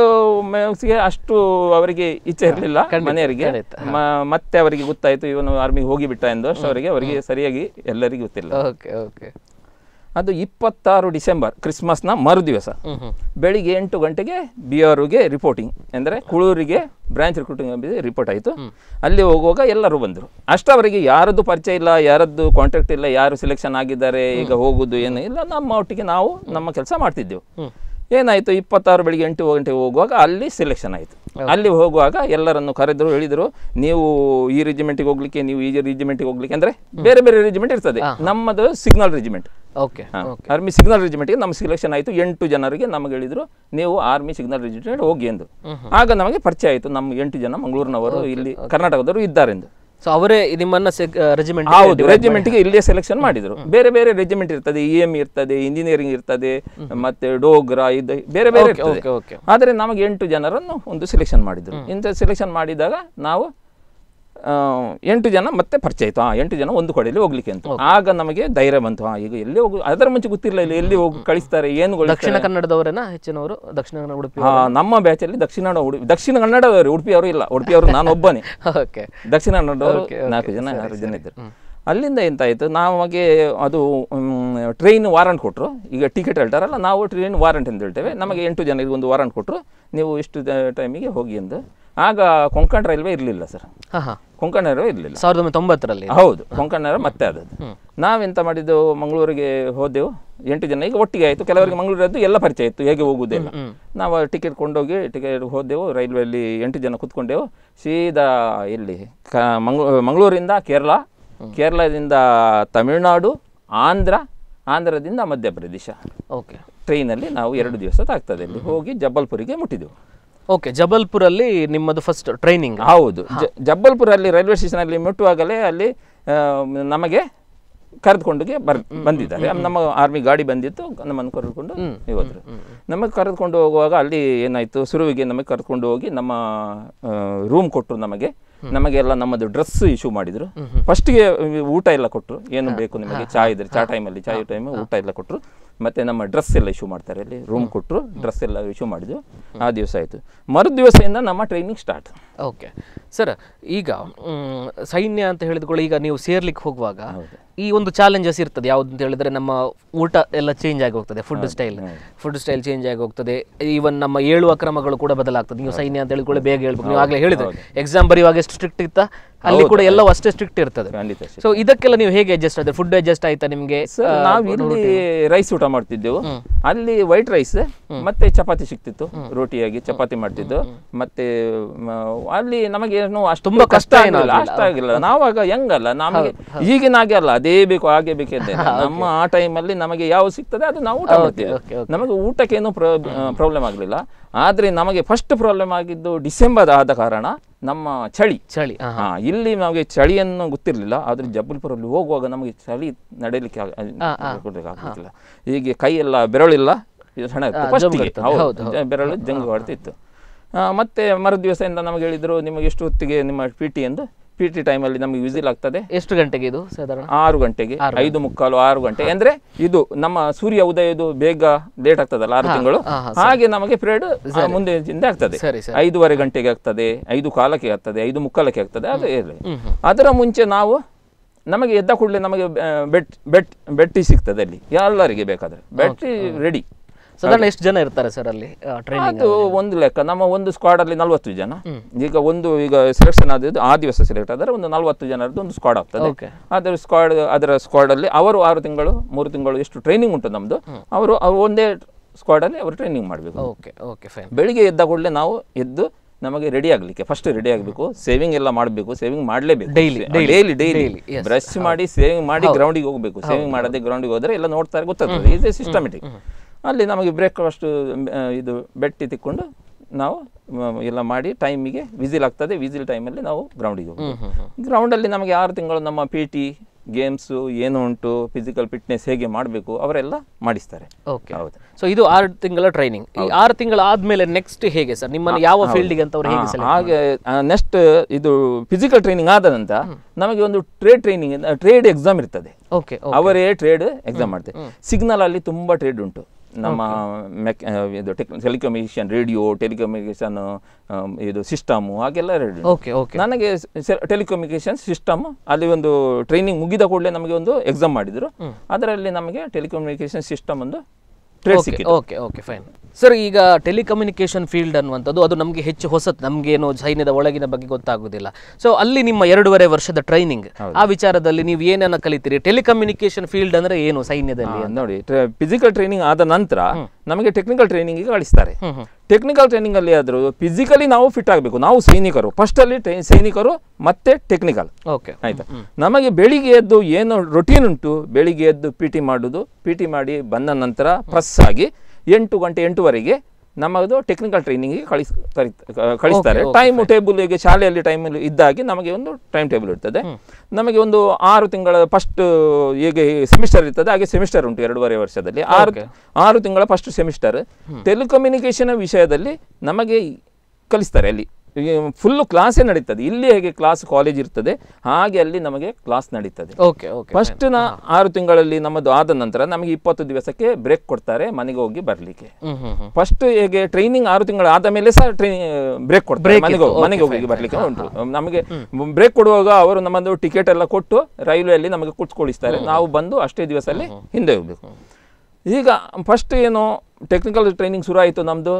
ಗೆ ಅಷ್ಟು ಅವರಿಗೆ ಇಚ್ಛೆ ಇರಲಿಲ್ಲ ಮನೆಯವರಿಗೆ ಖಂಡಿತ. ಮ- ಮತ್ತೆ ಅವರಿಗೆ ಗೊತ್ತಾಯ್ತು ಇವನು ಆರ್ಮಿಗೆ ಹೋಗಿಬಿಟ್ಟ ಎಂದು ಅಷ್ಟು ಅವರಿಗೆ ಅವರಿಗೆ ಸರಿಯಾಗಿ ಎಲ್ಲರಿಗೂ ಗೊತ್ತಿಲ್ಲ ಓಕೆ ಓಕೆ ಅದು ಇಪ್ಪತ್ತಾರು ಡಿಸೆಂಬರ್ ಕ್ರಿಸ್ಮಸ್ನ ಮರು ದಿವಸ ಹ್ಮ್ ಹ್ಮ್ ಬೆಳಿಗ್ಗೆ ಎಂಟು ಗಂಟೆಗೆ ಬಿ ಆರ್ಗೆ ರಿಪೋರ್ಟಿಂಗ್ ಅಂದರೆ ಕುಳೂರಿಗೆ ಬ್ರಾಂಚ್ ರಿಕ್ರೂಟಿಂಗ್ ರಿಪೋರ್ಟ್ ಆಯಿತು ಅಲ್ಲಿ ಹೋಗುವಾಗ ಎಲ್ಲರೂ ಬಂದರು ಅಷ್ಟವರೆಗೆ ಯಾರದ್ದು ಪರಿಚಯ ಇಲ್ಲ ಯಾರದ್ದು ಕಾಂಟ್ಯಾಕ್ಟ್ ಇಲ್ಲ ಯಾರು ಸೆಲೆಕ್ಷನ್ ಆಗಿದ್ದಾರೆ ಈಗ ಹೋಗುದು ಏನು ಇಲ್ಲ ನಮ್ಮ ಒಟ್ಟಿಗೆ ನಾವು ನಮ್ಮ ಕೆಲಸ ಮಾಡ್ತಿದ್ದೆವು ಹ್ಮ್ ಏನಾಯಿತು ಇಪ್ಪತ್ತಾರು ಬೆಳಿಗ್ಗೆ ಎಂಟು ಗಂಟೆಗೆ ಹೋಗುವಾಗ ಅಲ್ಲಿ ಸೆಲೆಕ್ಷನ್ ಆಯಿತು ಅಲ್ಲಿ ಹೋಗುವಾಗ ಎಲ್ಲರನ್ನು ಕರೆದರು ಹೇಳಿದರು ನೀವು ಈ ರೆಜಿಮೆಂಟಿಗೆ ಹೋಗ್ಲಿಕ್ಕೆ ನೀವು ಈ ರೆಜಿಮೆಂಟಿಗೆ ಹೋಗ್ಲಿಕ್ಕೆ ಅಂದರೆ ಬೇರೆ ಬೇರೆ ರೆಜಿಮೆಂಟ್ ಇರ್ತದೆ ನಮ್ಮದು signal regiment okay army signal ರೆಜಿಮೆಂಟ್ಗೆ ನಮ್ಮ ಸೆಲೆಕ್ಷನ್ ಆಯಿತು ಎಂಟು ಜನರಿಗೆ ನಮಗೆ ಹೇಳಿದ್ರು ನೀವು ಆರ್ಮಿ ಸಿಗ್ನಲ್ ರೆಜಿಮೆಂಟ್ ಹೋಗಿ ಎಂದು ಆಗ ನಮಗೆ ಪರಿಚಯ ಆಯಿತು ನಮ್ಮ ಎಂಟು ಜನ ಮಂಗಳೂರಿನವರು ಇಲ್ಲಿ ಕರ್ನಾಟಕದವರು ಇದ್ದಾರೆಂದು ಸೊ ಅವರೇ ನಿಮ್ಮನ್ನ ರೆಜಿಮೆಂಟ್ ಹೌದು ರೆಜಿಮೆಂಟ್ಗೆ ಇಲ್ಲೇ ಸೆಲೆಕ್ಷನ್ ಮಾಡಿದ್ರು ಬೇರೆ ಬೇರೆ ರೆಜಿಮೆಂಟ್ ಇರ್ತದೆ ಇ ಎಂ ಇರ್ತದೆ ಇಂಜಿನಿಯರಿಂಗ್ ಇರ್ತದೆ ಮತ್ತೆ ಡೋಗ್ರಾ ಇದು ಬೇರೆ ಬೇರೆ ಇರ್ತದೆ ಓಕೆ ಓಕೆ ಆದರೆ ನಮಗೆ ಎಂಟು ಜನರನ್ನು ಒಂದು ಸೆಲೆಕ್ಷನ್ ಮಾಡಿದ್ರು ಇಂಥ ಸೆಲೆಕ್ಷನ್ ಮಾಡಿದಾಗ ನಾವು ಆ, ಎಂಟು ಜನ ಮತ್ತೆ ಪರಿಚಯ ಆಯ್ತು ಆ ಎಂಟು ಜನ ಒಂದು ಕಡೆಯಲ್ಲಿ ಹೋಗ್ಲಿಕ್ಕೆ ಅಂತ ಆಗ ನಮಗೆ ಧೈರ್ಯ ಬಂತು ಹಾ ಈಗ ಎಲ್ಲಿ ಹೋಗು ಅದರ ಮುಂಚೆ ಗೊತ್ತಿರಲಿಲ್ಲ ಇಲ್ಲಿ ಎಲ್ಲಿ ಹೋಗಿ ಕಳಿಸ್ತಾರೆ ಏನು ದಕ್ಷಿಣ ಕನ್ನಡದವರೇನಾ ಹೆಚ್ಚಿನವರು ದಕ್ಷಿಣ ಕನ್ನಡ ಉಡುಪಿ ಹಾ ನಮ್ಮ ಬ್ಯಾಚಲ್ಲಿ ದಕ್ಷಿಣ ಕನ್ನಡ ಉಡುಪಿ ದಕ್ಷಿಣ ಕನ್ನಡದವರು ಉಡುಪಿಯವರು ಇಲ್ಲ ಉಡುಪಿಯವರು ನಾನು ಒಬ್ಬನೇ ಓಕೆ ದಕ್ಷಿಣ ಕನ್ನಡದವರು ನಾಲ್ಕು ಜನ ಆರು ಜನ ಇದ್ದರು ಅಲ್ಲಿಂದ ಎಂತಾಯಿತು ನಮಗೆ ಅದು ಟ್ರೈನ್ ವಾರಂಟ್ ಕೊಟ್ಟರು ಈಗ ಟಿಕೆಟ್ ಹೇಳ್ತಾರಲ್ಲ ನಾವು ಟ್ರೈನ್ ವಾರಂಟ್ ಅಂತ ಹೇಳ್ತೇವೆ ನಮಗೆ ಎಂಟು ಜನರಿಗೆ ಒಂದು ವಾರಂಟ್ ಕೊಟ್ಟರು ನೀವು ಇಷ್ಟು ಟೈಮಿಗೆ ಹೋಗಿ ಎಂದು ಆಗ ಕೊಂಕಣ ರೈಲ್ವೆ ಇರಲಿಲ್ಲ ಸರ್ ಹಾ ಹಾ ಕೊಂಕಣ ರೈಲ್ವೆ ಇರಲಿಲ್ಲ ಸಾವಿರದ ಒಂಬೈನೂರ ತೊಂಬತ್ತರಲ್ಲಿ ಹೌದು ಕೊಂಕಣ ರೈಲ್ವೆ ಮತ್ತೆ ಆದದ್ದು ನಾವೆಂತ ಮಾಡಿದ್ದೆವು ಮಂಗಳೂರಿಗೆ ಹೋದೆವು ಎಂಟು ಜನ ಈಗ ಒಟ್ಟಿಗೆ ಆಯಿತು ಕೆಲವರಿಗೆ ಮಂಗಳೂರದ್ದು ಎಲ್ಲ ಪರಿಚಯ ಇತ್ತು ಹೇಗೆ ಹೋಗುವುದಿಲ್ಲ ನಾವು ಟಿಕೆಟ್ ಕೊಂಡೋಗಿ ಟಿಕೆಟ್ ಹೋದೆವು ರೈಲ್ವೆಯಲ್ಲಿ ಎಂಟು ಜನ ಕುತ್ಕೊಂಡೆವು ಸೀದಾ ಎಲ್ಲಿ ಕ ಮಂಗ್ಳೂ ಮಂಗಳೂರಿಂದ ಕೇರಳ ಕೇರಳದಿಂದ ತಮಿಳುನಾಡು ಆಂಧ್ರ ಆಂಧ್ರದಿಂದ ಮಧ್ಯಪ್ರದೇಶ ಓಕೆ ಟ್ರೈನಲ್ಲಿ ನಾವು ಎರಡು ದಿವಸ ತಾಗ್ತದೆ ಅಲ್ಲಿ ಹೋಗಿ ಜಬ್ಬಲ್ಪುರಿಗೆ ಮುಟ್ಟಿದೆವು ಓಕೆ ಜಬಲ್ಪುರಲ್ಲಿ ನಿಮ್ಮದು ಫಸ್ಟ್ ಟ್ರೈನಿಂಗ್ ಹೌದು ಜ- ಜಬ್ಬಲ್ಪುರಲ್ಲಿ ರೈಲ್ವೆ ಸ್ಟೇಷನಲ್ಲಿ ಮುಟ್ಟುವಾಗಲೇ ಅಲ್ಲಿ ಆ, ನಮಗೆ ಕರೆದುಕೊಂಡುಗೆ ಬರ್ ಬಂದಿದ್ದಾರೆ ನಮ್ಮ ಆರ್ಮಿ ಗಾಡಿ ಬಂದಿತ್ತು ನಮ್ಮನ್ನು ಕರೆದುಕೊಂಡು ಹೋದ್ರು ನಮಗೆ ಕರೆದುಕೊಂಡು ಹೋಗುವಾಗ ಅಲ್ಲಿ ಏನಾಯ್ತು ಶುರುವಿಗೆ ನಮಗೆ ಕರೆದುಕೊಂಡು ಹೋಗಿ ನಮ್ಮ ರೂಮ್ ಕೊಟ್ಟರು ನಮಗೆ ನಮಗೆಲ್ಲ ನಮ್ಮದು ಡ್ರೆಸ್ ಇಶ್ಯೂ ಮಾಡಿದ್ರು ಫಸ್ಟ್ಗೆ ಊಟ ಎಲ್ಲ ಕೊಟ್ಟರು ಏನು ಬೇಕು ನಿಮಗೆ ಚಾ ಇದ್ರೆ ಚಾ ಟೈಮಲ್ಲಿ ಚಾಯ್ ಟೈಮ್ ಊಟ ಎಲ್ಲ ಕೊಟ್ಟರು ಮತ್ತೆ ನಮ್ಮ ಡ್ರೆಸ್ ಎಲ್ಲ ಇಶ್ಯೂ ಮಾಡ್ತಾರೆ ಅಲ್ಲಿ ರೂಮ್ ಕೊಟ್ಟರು ಡ್ರೆಸ್ ಎಲ್ಲ ಇಶ್ಯೂ ಮಾಡಿದ್ವು ಆ ದಿವಸ ಆಯಿತು ಮರು ದಿವಸದಿಂದ ನಮ್ಮ ಟ್ರೈನಿಂಗ್ ಸ್ಟಾರ್ಟ್ ಓಕೆ ಸರ್ ಈಗ ಮ್, ಸೈನ್ಯ ಅಂತ ಹೇಳಿದ್ಕೊಳ್ಳಿ ಈಗ ನೀವು ಸೇರ್ಲಿಕ್ಕೆ ಹೋಗುವಾಗ ಈ ಒಂದು ಚಾಲೆಂಜಸ್ ಇರ್ತದೆ ಯಾವ್ದು ಅಂತ ಹೇಳಿದ್ರೆ ನಮ್ಮ ಊಟ ಎಲ್ಲ ಚೇಂಜ್ ಆಗಿ ಹೋಗ್ತದೆ food style food style change ಆಗಿ ಹೋಗ್ತದೆ ಈವನ್ ನಮ್ಮ ಏಳುವ ಕ್ರಮಗಳು ಕೂಡ ಬದಲಾಗ್ತದೆ ನೀವು ಸೈನ್ಯ ಅಂತ ಹೇಳಿಕೊಳ್ಳಿ ಬೇಗ ಹೇಳ್ಬೇಕು ನೀವು ಆಗಲೇ ಹೇಳಿದ್ರೆ ಎಕ್ಸಾಮ್ ಬರೆಯುವಾಗ ಎಷ್ಟು ಸ್ಟ್ರಿಕ್ಟ್ ಇತ್ತ ಅಲ್ಲಿ ಕೂಡ ಎಲ್ಲವೂ ಅಷ್ಟೇ ಸ್ಟ್ರಿಕ್ಟ್ ಇರ್ತದೆ ಖಂಡಿತ ಸರ್. ಸೊ ಇದಕ್ಕೆಲ್ಲ ನೀವು ಹೇಗೆ ಅಡ್ಜಸ್ಟ್ ಆದ್ರೆ ಫುಡ್ ಅಡ್ಜಸ್ಟ್ ಆಯ್ತಾ ನಿಮಗೆ ಸರ್ ನಾವು ಇಲ್ಲಿ ರೈಸ್ ಊಟ ಮಾಡ್ತಿದ್ದೆವು ಅಲ್ಲಿ ವೈಟ್ ರೈಸ್ ಮತ್ತೆ ಚಪಾತಿ ಸಿಕ್ತಿತ್ತು ರೋಟಿಯಾಗಿ ಚಪಾತಿ ಮಾಡ್ತಿದ್ದು ಮತ್ತೆ ಮ, ಅಲ್ಲಿ ನಮಗೆ ಏನು ಅಷ್ಟು ತುಂಬಾ ಕಷ್ಟ ಏನೂ ಆಗಿಲ್ಲ ಅಷ್ಟ ಆಗಿಲ್ಲ ನಾವಾಗ ಹೆಂಗಲ್ಲ ನಮಗೆ ಈಗಿನ ಹಾಗೆ ಅಲ್ಲ ಅದೇ ಬೇಕು ಹಾಗೆ ಬೇಕಿದ್ದೆ ನಮ್ಮ ಆ ಟೈಮಲ್ಲಿ ನಮಗೆ ಯಾವ ಸಿಗ್ತದೆ ಅದು ನಾವು ಊಟ ಮಾಡ್ತೇವೆ okay, okay. ನಮಗೆ ಊಟಕ್ಕೇನು ಪ್ರಾಬ್ಲಮ್ ಆಗಲಿಲ್ಲ ಆದ್ರೆ ನಮಗೆ ಫಸ್ಟ್ ಪ್ರಾಬ್ಲಮ್ ಆಗಿದ್ದು ಡಿಸೆಂಬರ್ ಆದ ಕಾರಣ ನಮ್ಮ ಚಳಿ ಚಳಿ ಹಾ ಹಾ ಇಲ್ಲಿ ನಮಗೆ ಚಳಿಯನ್ನು ಗೊತ್ತಿರಲಿಲ್ಲ ಆದ್ರೆ ಜಬ್ಬಲ್ಪುರಲ್ಲಿ ಹೋಗುವಾಗ ನಮಗೆ ಚಳಿ ನಡೆಯಲಿಕ್ಕೆ ಆಗ- ಕೊಡ್ಲಿಕ್ಕೆ ಆಗ್ತಿಲ್ಲ ಹೀಗೆ ಕೈ ಎಲ್ಲ ಬೆರಳಿಲ್ಲ ಇದು ಸಣ್ಣ ಇತ್ತು ಫಸ್ಟಿಗೆ ಬರ್ತದೆ. ಹೌದು ಹೌದು, ಜ- ಬೆರಳು ಜಂಗು ಹೊಡ್ತಿತ್ತು ಆ, ಮತ್ತೆ ಮರು ದಿವಸದಿಂದ ನಮಗೆ ಹೇಳಿದ್ರು ನಿಮಗೆ ಎಷ್ಟು ಹೊತ್ತಿಗೆ ನಿಮ್ಮ ಪಿ ಟಿ ಎಂದು ಪಿ ಟಿ ಟೈಮಲ್ಲಿ ನಮಗೆ ವಿಸಿಲ್ ಆಗ್ತದೆ ಎಷ್ಟು ಗಂಟೆಗೆ ಇದು ಸಾಧಾರಣ ಆರು ಗಂಟೆಗೆ ಐದು ಮುಕ್ಕಾಲು ಆರು ಗಂಟೆ ಅಂದ್ರೆ ಇದು ನಮ್ಮ ಸೂರ್ಯ ಉದಯದು ಬೇಗ ಲೇಟ್ ಆಗ್ತದಲ್ಲ ಆರು ತಿಂಗಳು ಹಾ, ಹಾಗೆ ನಮಗೆ ಪಿರಿಯಡ್ ಮುಂದೆ ಹಿಂದೆ ಆಗ್ತದೆ ಸರಿ ಸರಿ ಐದೂವರೆ ಗಂಟೆಗೆ ಆಗ್ತದೆ ಐದು ಕಾಲಕ್ಕೆ ಆಗ್ತದೆ ಐದು ಮುಕ್ಕಾಲಕ್ಕೆ ಆಗ್ತದೆ ಅದು ಇರಲಿ ಅದರ ಮುಂಚೆ ನಾವು ನಮಗೆ ಎದ್ದ ಕೂಡಲೇ ನಮಗೆ ಆ, ಬೆಟ್ ಬೆಟ್ ಬೆಟ್ಟಿ ಸಿಗ್ತದೆ ಅಲ್ಲಿ ಎಲ್ಲರಿಗೆ ಬೇಕಾದ್ರೆ ಬೆಟ್ಟಿ ರೆಡಿ ಸಾಧಾರಣ ಎಷ್ಟು ಜನ ಇರ್ತಾರೆ ಸರ್ ಅಲ್ಲಿ ಟ್ರೈನಿಂಗ್ ಅದು ಒಂದು ಲೆಕ್ಕ ನಮ್ಮ ಒಂದು ಸ್ಕ್ವಾಡ್ ಅಲ್ಲಿ ನಲ್ವತ್ತು ಜನ ಈಗ ಒಂದು ಈಗ ಸೆಲೆಕ್ಷನ್ ಆದದ್ದು ಆ ದಿವಸ ಸೆಲೆಕ್ಟ್ ಆದರೆ ಒಂದು ನಲ್ವತ್ತು ಜನರದ್ದು ಒಂದು ಸ್ಕ್ವಾಡ್ ಆಗ್ತದೆ ಓಕೆ ಅದರ ಸ್ಕ್ವಾಡ್ ಅದರ ಸ್ಕ್ವಾಡ್ ಅಲ್ಲಿ ಅವರು ಆರು ತಿಂಗಳು ಮೂರು ತಿಂಗಳು ಎಷ್ಟು ಟ್ರೈನಿಂಗ್ ಉಂಟು ನಮ್ದು ಅವರು ಅವ್ರು ಒಂದೇ ಸ್ಕ್ವಾಡ್ ಅಲ್ಲಿ ಅವರು ಟ್ರೈನಿಂಗ್ ಮಾಡಬೇಕು ಓಕೆ ಓಕೆ ಫೈನ್ ಬೆಳಿಗ್ಗೆ ಎದ್ದ ಕೂಡಲೇ ನಾವು ಎದ್ದು ನಮಗೆ ರೆಡಿ ಆಗಲಿಕ್ಕೆ ಫಸ್ಟ್ ರೆಡಿ ಆಗಬೇಕು ಸೇವಿಂಗ್ ಎಲ್ಲ ಮಾಡಬೇಕು ಸೇವಿಂಗ್ ಮಾಡಲೇಬೇಕು Daily, daily, daily daily daily, yes. Brush ಮಾಡಿ ಸೇವಿಂಗ್ ಮಾಡಿ ಗ್ರೌಂಡಿಗೆ ಹೋಗಬೇಕು ಸೇವಿಂಗ್ ಮಾಡದೆ ಗ್ರೌಂಡಿಗೆ ಹೋದ್ರೆ ಎಲ್ಲ ನೋಡ್ತಾರೆ ಗೊತ್ತಾಗ್ತದೆ ಇದು ಸಿಸ್ಟಮೆಟಿಕ್ ಅಲ್ಲಿ ನಮಗೆ ಬ್ರೇಕ್ಫಾಸ್ಟ್ ಇದು ಬೆಟ್ಟಿ ತಿಕ್ಕೊಂಡು ನಾವು ಮ, ಎಲ್ಲ ಮಾಡಿ ಟೈಮಿಗೆ ವಿಸಿಲ್ ಆಗ್ತದೆ ವಿಸಿಲ್ ಟೈಮಲ್ಲಿ ನಾವು ಗ್ರೌಂಡಿಗೆ ಹೋಗ್ಬೇಕು ಗ್ರೌಂಡಲ್ಲಿ ನಮಗೆ ಆರು ತಿಂಗಳು ನಮ್ಮ ಪಿ ಟಿ ಗೇಮ್ಸು ಏನು ಉಂಟು ಫಿಸಿಕಲ್ ಫಿಟ್ನೆಸ್ ಹೇಗೆ ಮಾಡಬೇಕು ಅವರೆಲ್ಲ ಮಾಡಿಸ್ತಾರೆ ಓಕೆ ಹೌದು ಸೊ ಇದು ಆರು ತಿಂಗಳ ಟ್ರೈನಿಂಗ್ ಈ ಆರು ತಿಂಗಳ ಆದ್ಮೇಲೆ ನೆಕ್ಸ್ಟ್ ಹೇಗೆ ಸರ್ ನಿಮ್ಮನ್ನು ಯಾವ ಫೀಲ್ಡಿಗೆ ಅಂತ ಅವ್ರು ಹೇಗೆ ಹಾ, ಹಾಗೆ ನೆಕ್ಸ್ಟ್ ಇದು ಫಿಸಿಕಲ್ ಟ್ರೈನಿಂಗ್ ಆದ ನಂತರ ನಮಗೆ ಒಂದು ಟ್ರೇಡ್ ಟ್ರೈನಿಂಗ್ ಟ್ರೇಡ್ ಎಕ್ಸಾಮ್ ಇರ್ತದೆ ಓಕೆ ಅವರೇ ಟ್ರೇಡ್ ಎಕ್ಸಾಮ್ ಮಾಡ್ತಾರೆ ಸಿಗ್ನಲ್ ಅಲ್ಲಿ ತುಂಬಾ ಟ್ರೇಡ್ ಉಂಟು ನಮ್ಮ ಮೆಕ್ ಆ, ಇದು ಟೆಲಿಕಮ್ಯುನಿಕೇಶನ್ ರೇಡಿಯೋ ಟೆಲಿಕಮ್ಯುನಿಕೇಶನ್ ಇದು ಸಿಸ್ಟಮು ಹಾಗೆಲ್ಲ ರೇಡಿಯೋ ಓಕೆ ಓಕೆ ನನಗೆ ಟೆಲಿಕಮ್ಯುನಿಕೇಶನ್ ಸಿಸ್ಟಮ್ ಅಲ್ಲಿ ಒಂದು ಟ್ರೈನಿಂಗ್ ಮುಗಿದ ಕೂಡಲೇ ನಮಗೆ ಒಂದು ಎಕ್ಸಾಮ್ ಮಾಡಿದ್ರು ಅದರಲ್ಲಿ ನಮಗೆ ಟೆಲಿಕಮ್ಯುನಿಕೇಶನ್ ಸಿಸ್ಟಮ್ ಒಂದು ಟ್ರೇಡ್ ಸಿಕ್ಕಿತ್ತು ಓಕೆ ಓಕೆ ಫೈನ್ ಸರ್ ಈಗ ಟೆಲಿಕಮ್ಯುನಿಕೇಶನ್ ಫೀಲ್ಡ್ ಅನ್ನುವಂಥದ್ದು ಅದು ನಮಗೆ ಹೆಚ್ಚು ಹೊಸತು ನಮಗೇನು ಸೈನ್ಯದ ಒಳಗಿನ ಬಗ್ಗೆ ಗೊತ್ತಾಗೋದಿಲ್ಲ ಸೊ ಅಲ್ಲಿ ನಿಮ್ಮ ಎರಡೂವರೆ ವರ್ಷದ ಟ್ರೈನಿಂಗ್ ಆ ವಿಚಾರದಲ್ಲಿ ನೀವು ಏನನ್ನ ಕಲಿತೀರಿ ಟೆಲಿಕಮ್ಯುನಿಕೇಶನ್ ಫೀಲ್ಡ್ ಅಂದ್ರೆ ಏನು ಸೈನ್ಯದಲ್ಲಿ ಹಾ, ನೋಡಿ ಫಿಸಿಕಲ್ ಟ್ರೈನಿಂಗ್ ಆದ ನಂತರ ನಮಗೆ ಟೆಕ್ನಿಕಲ್ ಟ್ರೈನಿಂಗ್ ಕಳಿಸ್ತಾರೆ ಟೆಕ್ನಿಕಲ್ ಟ್ರೈನಿಂಗ್ ಅಲ್ಲಿ ಆದರೂ ಫಿಸಿಕಲಿ ನಾವು ಫಿಟ್ ಆಗಬೇಕು ನಾವು ಸೈನಿಕರು ಫಸ್ಟ್ ಅಲ್ಲಿ ಟ್ರೈ- ಸೈನಿಕರು ಮತ್ತೆ ಟೆಕ್ನಿಕಲ್ ಓಕೆ ಆಯ್ತಾ ನಮಗೆ ಬೆಳಿಗ್ಗೆ ಎದ್ದು ಏನು ರೊಟೀನ್ ಉಂಟು ಬೆಳಿಗ್ಗೆ ಎದ್ದು ಪಿ ಟಿ ಮಾಡೋದು ಪಿ ಟಿ ಮಾಡಿ ಬಂದ ನಂತರ ಪ್ರೆಸ್ ಆಗಿ ಎಂಟು ಗಂಟೆ ಎಂಟುವರೆಗೆ ನಮ್ಮದು ಟೆಕ್ನಿಕಲ್ ಟ್ರೈನಿಂಗಿಗೆ ಕಳಿಸ್ ಕರಿ- ಕ- ಕಳಿಸ್ತಾರೆ ಟೈಮ್ ಟೇಬಲ್ ಈಗ ಶಾಲೆಯಲ್ಲಿ ಟೈಮ್ ಇದ್ದಾಗಿ ನಮಗೆ ಒಂದು ಟೈಮ್ ಟೇಬಲ್ ಇರ್ತದೆ ನಮಗೆ ಒಂದು ಆರು ತಿಂಗಳ ಫಸ್ಟ್ ಹೇಗೆ ಸೆಮಿಸ್ಟರ್ ಇರ್ತದೆ ಹಾಗೆ ಸೆಮಿಸ್ಟರ್ ಉಂಟು ಎರಡೂವರೆ ವರ್ಷದಲ್ಲಿ ಆರು ಆರು ತಿಂಗಳ ಫಸ್ಟ್ ಸೆಮಿಸ್ಟರ್ ಟೆಲಿಕಮ್ಯುನಿಕೇಶನ್ ವಿಷಯದಲ್ಲಿ ನಮಗೆ ಕಲಿಸ್ತಾರೆ ಅಲ್ಲಿ ಫುಲ್ ಕ್ಲಾಸೇ ನಡೀತದೆ ಇಲ್ಲಿ ಹೇಗೆ ಕ್ಲಾಸ್ ಕಾಲೇಜ್ ಇರ್ತದೆ ಹಾಗೆ ಅಲ್ಲಿ ನಮಗೆ ಕ್ಲಾಸ್ ನಡೀತದೆ ಓಕೆ ಓಕೆ ಫಸ್ಟ್ ನ ಆರು ತಿಂಗಳಲ್ಲಿ ನಮ್ಮದು ಆದ ನಂತರ ನಮಗೆ ಇಪ್ಪತ್ತು ದಿವಸಕ್ಕೆ ಬ್ರೇಕ್ ಕೊಡ್ತಾರೆ ಮನೆಗೆ ಹೋಗಿ ಬರ್ಲಿಕ್ಕೆ ಹ್ಮ್ ಹ್ಮ್ ಹ್ಮ್ ಫಸ್ಟ್ ಹೇಗೆ ಟ್ರೈನಿಂಗ್ ಆರು ತಿಂಗಳ ಆದ ಮೇಲೆ ಸಹ ಟ್ರೈನಿಂಗ್ ಬ್ರೇಕ್ ಕೊಡ್ತಾರೆ ಮನೆಗೆ ಹೋಗಿ ಮನೆಗೆ ಹೋಗಿ ಬರ್ಲಿಕ್ಕೆ ಉಂಟು ನಮಗೆ ಬ್ರೇಕ್ ಕೊಡುವಾಗ ಅವರು ನಮ್ಮದು ಟಿಕೆಟ್ ಎಲ್ಲ ಕೊಟ್ಟು ರೈಲ್ವೆಯಲ್ಲಿ ನಮಗೆ ಕುತ್ಕೊಳಿಸ್ತಾರೆ ನಾವು ಬಂದು ಅಷ್ಟೇ ದಿವಸದಲ್ಲಿ ಹಿಂದೆ ಹೋಗ್ಬೇಕು ಈಗ ಫಸ್ಟ್ ಏನು ಟೆಕ್ನಿಕಲ್ ಟ್ರೈನಿಂಗ್ ಶುರು ಆಯಿತು ನಮ್ಮದು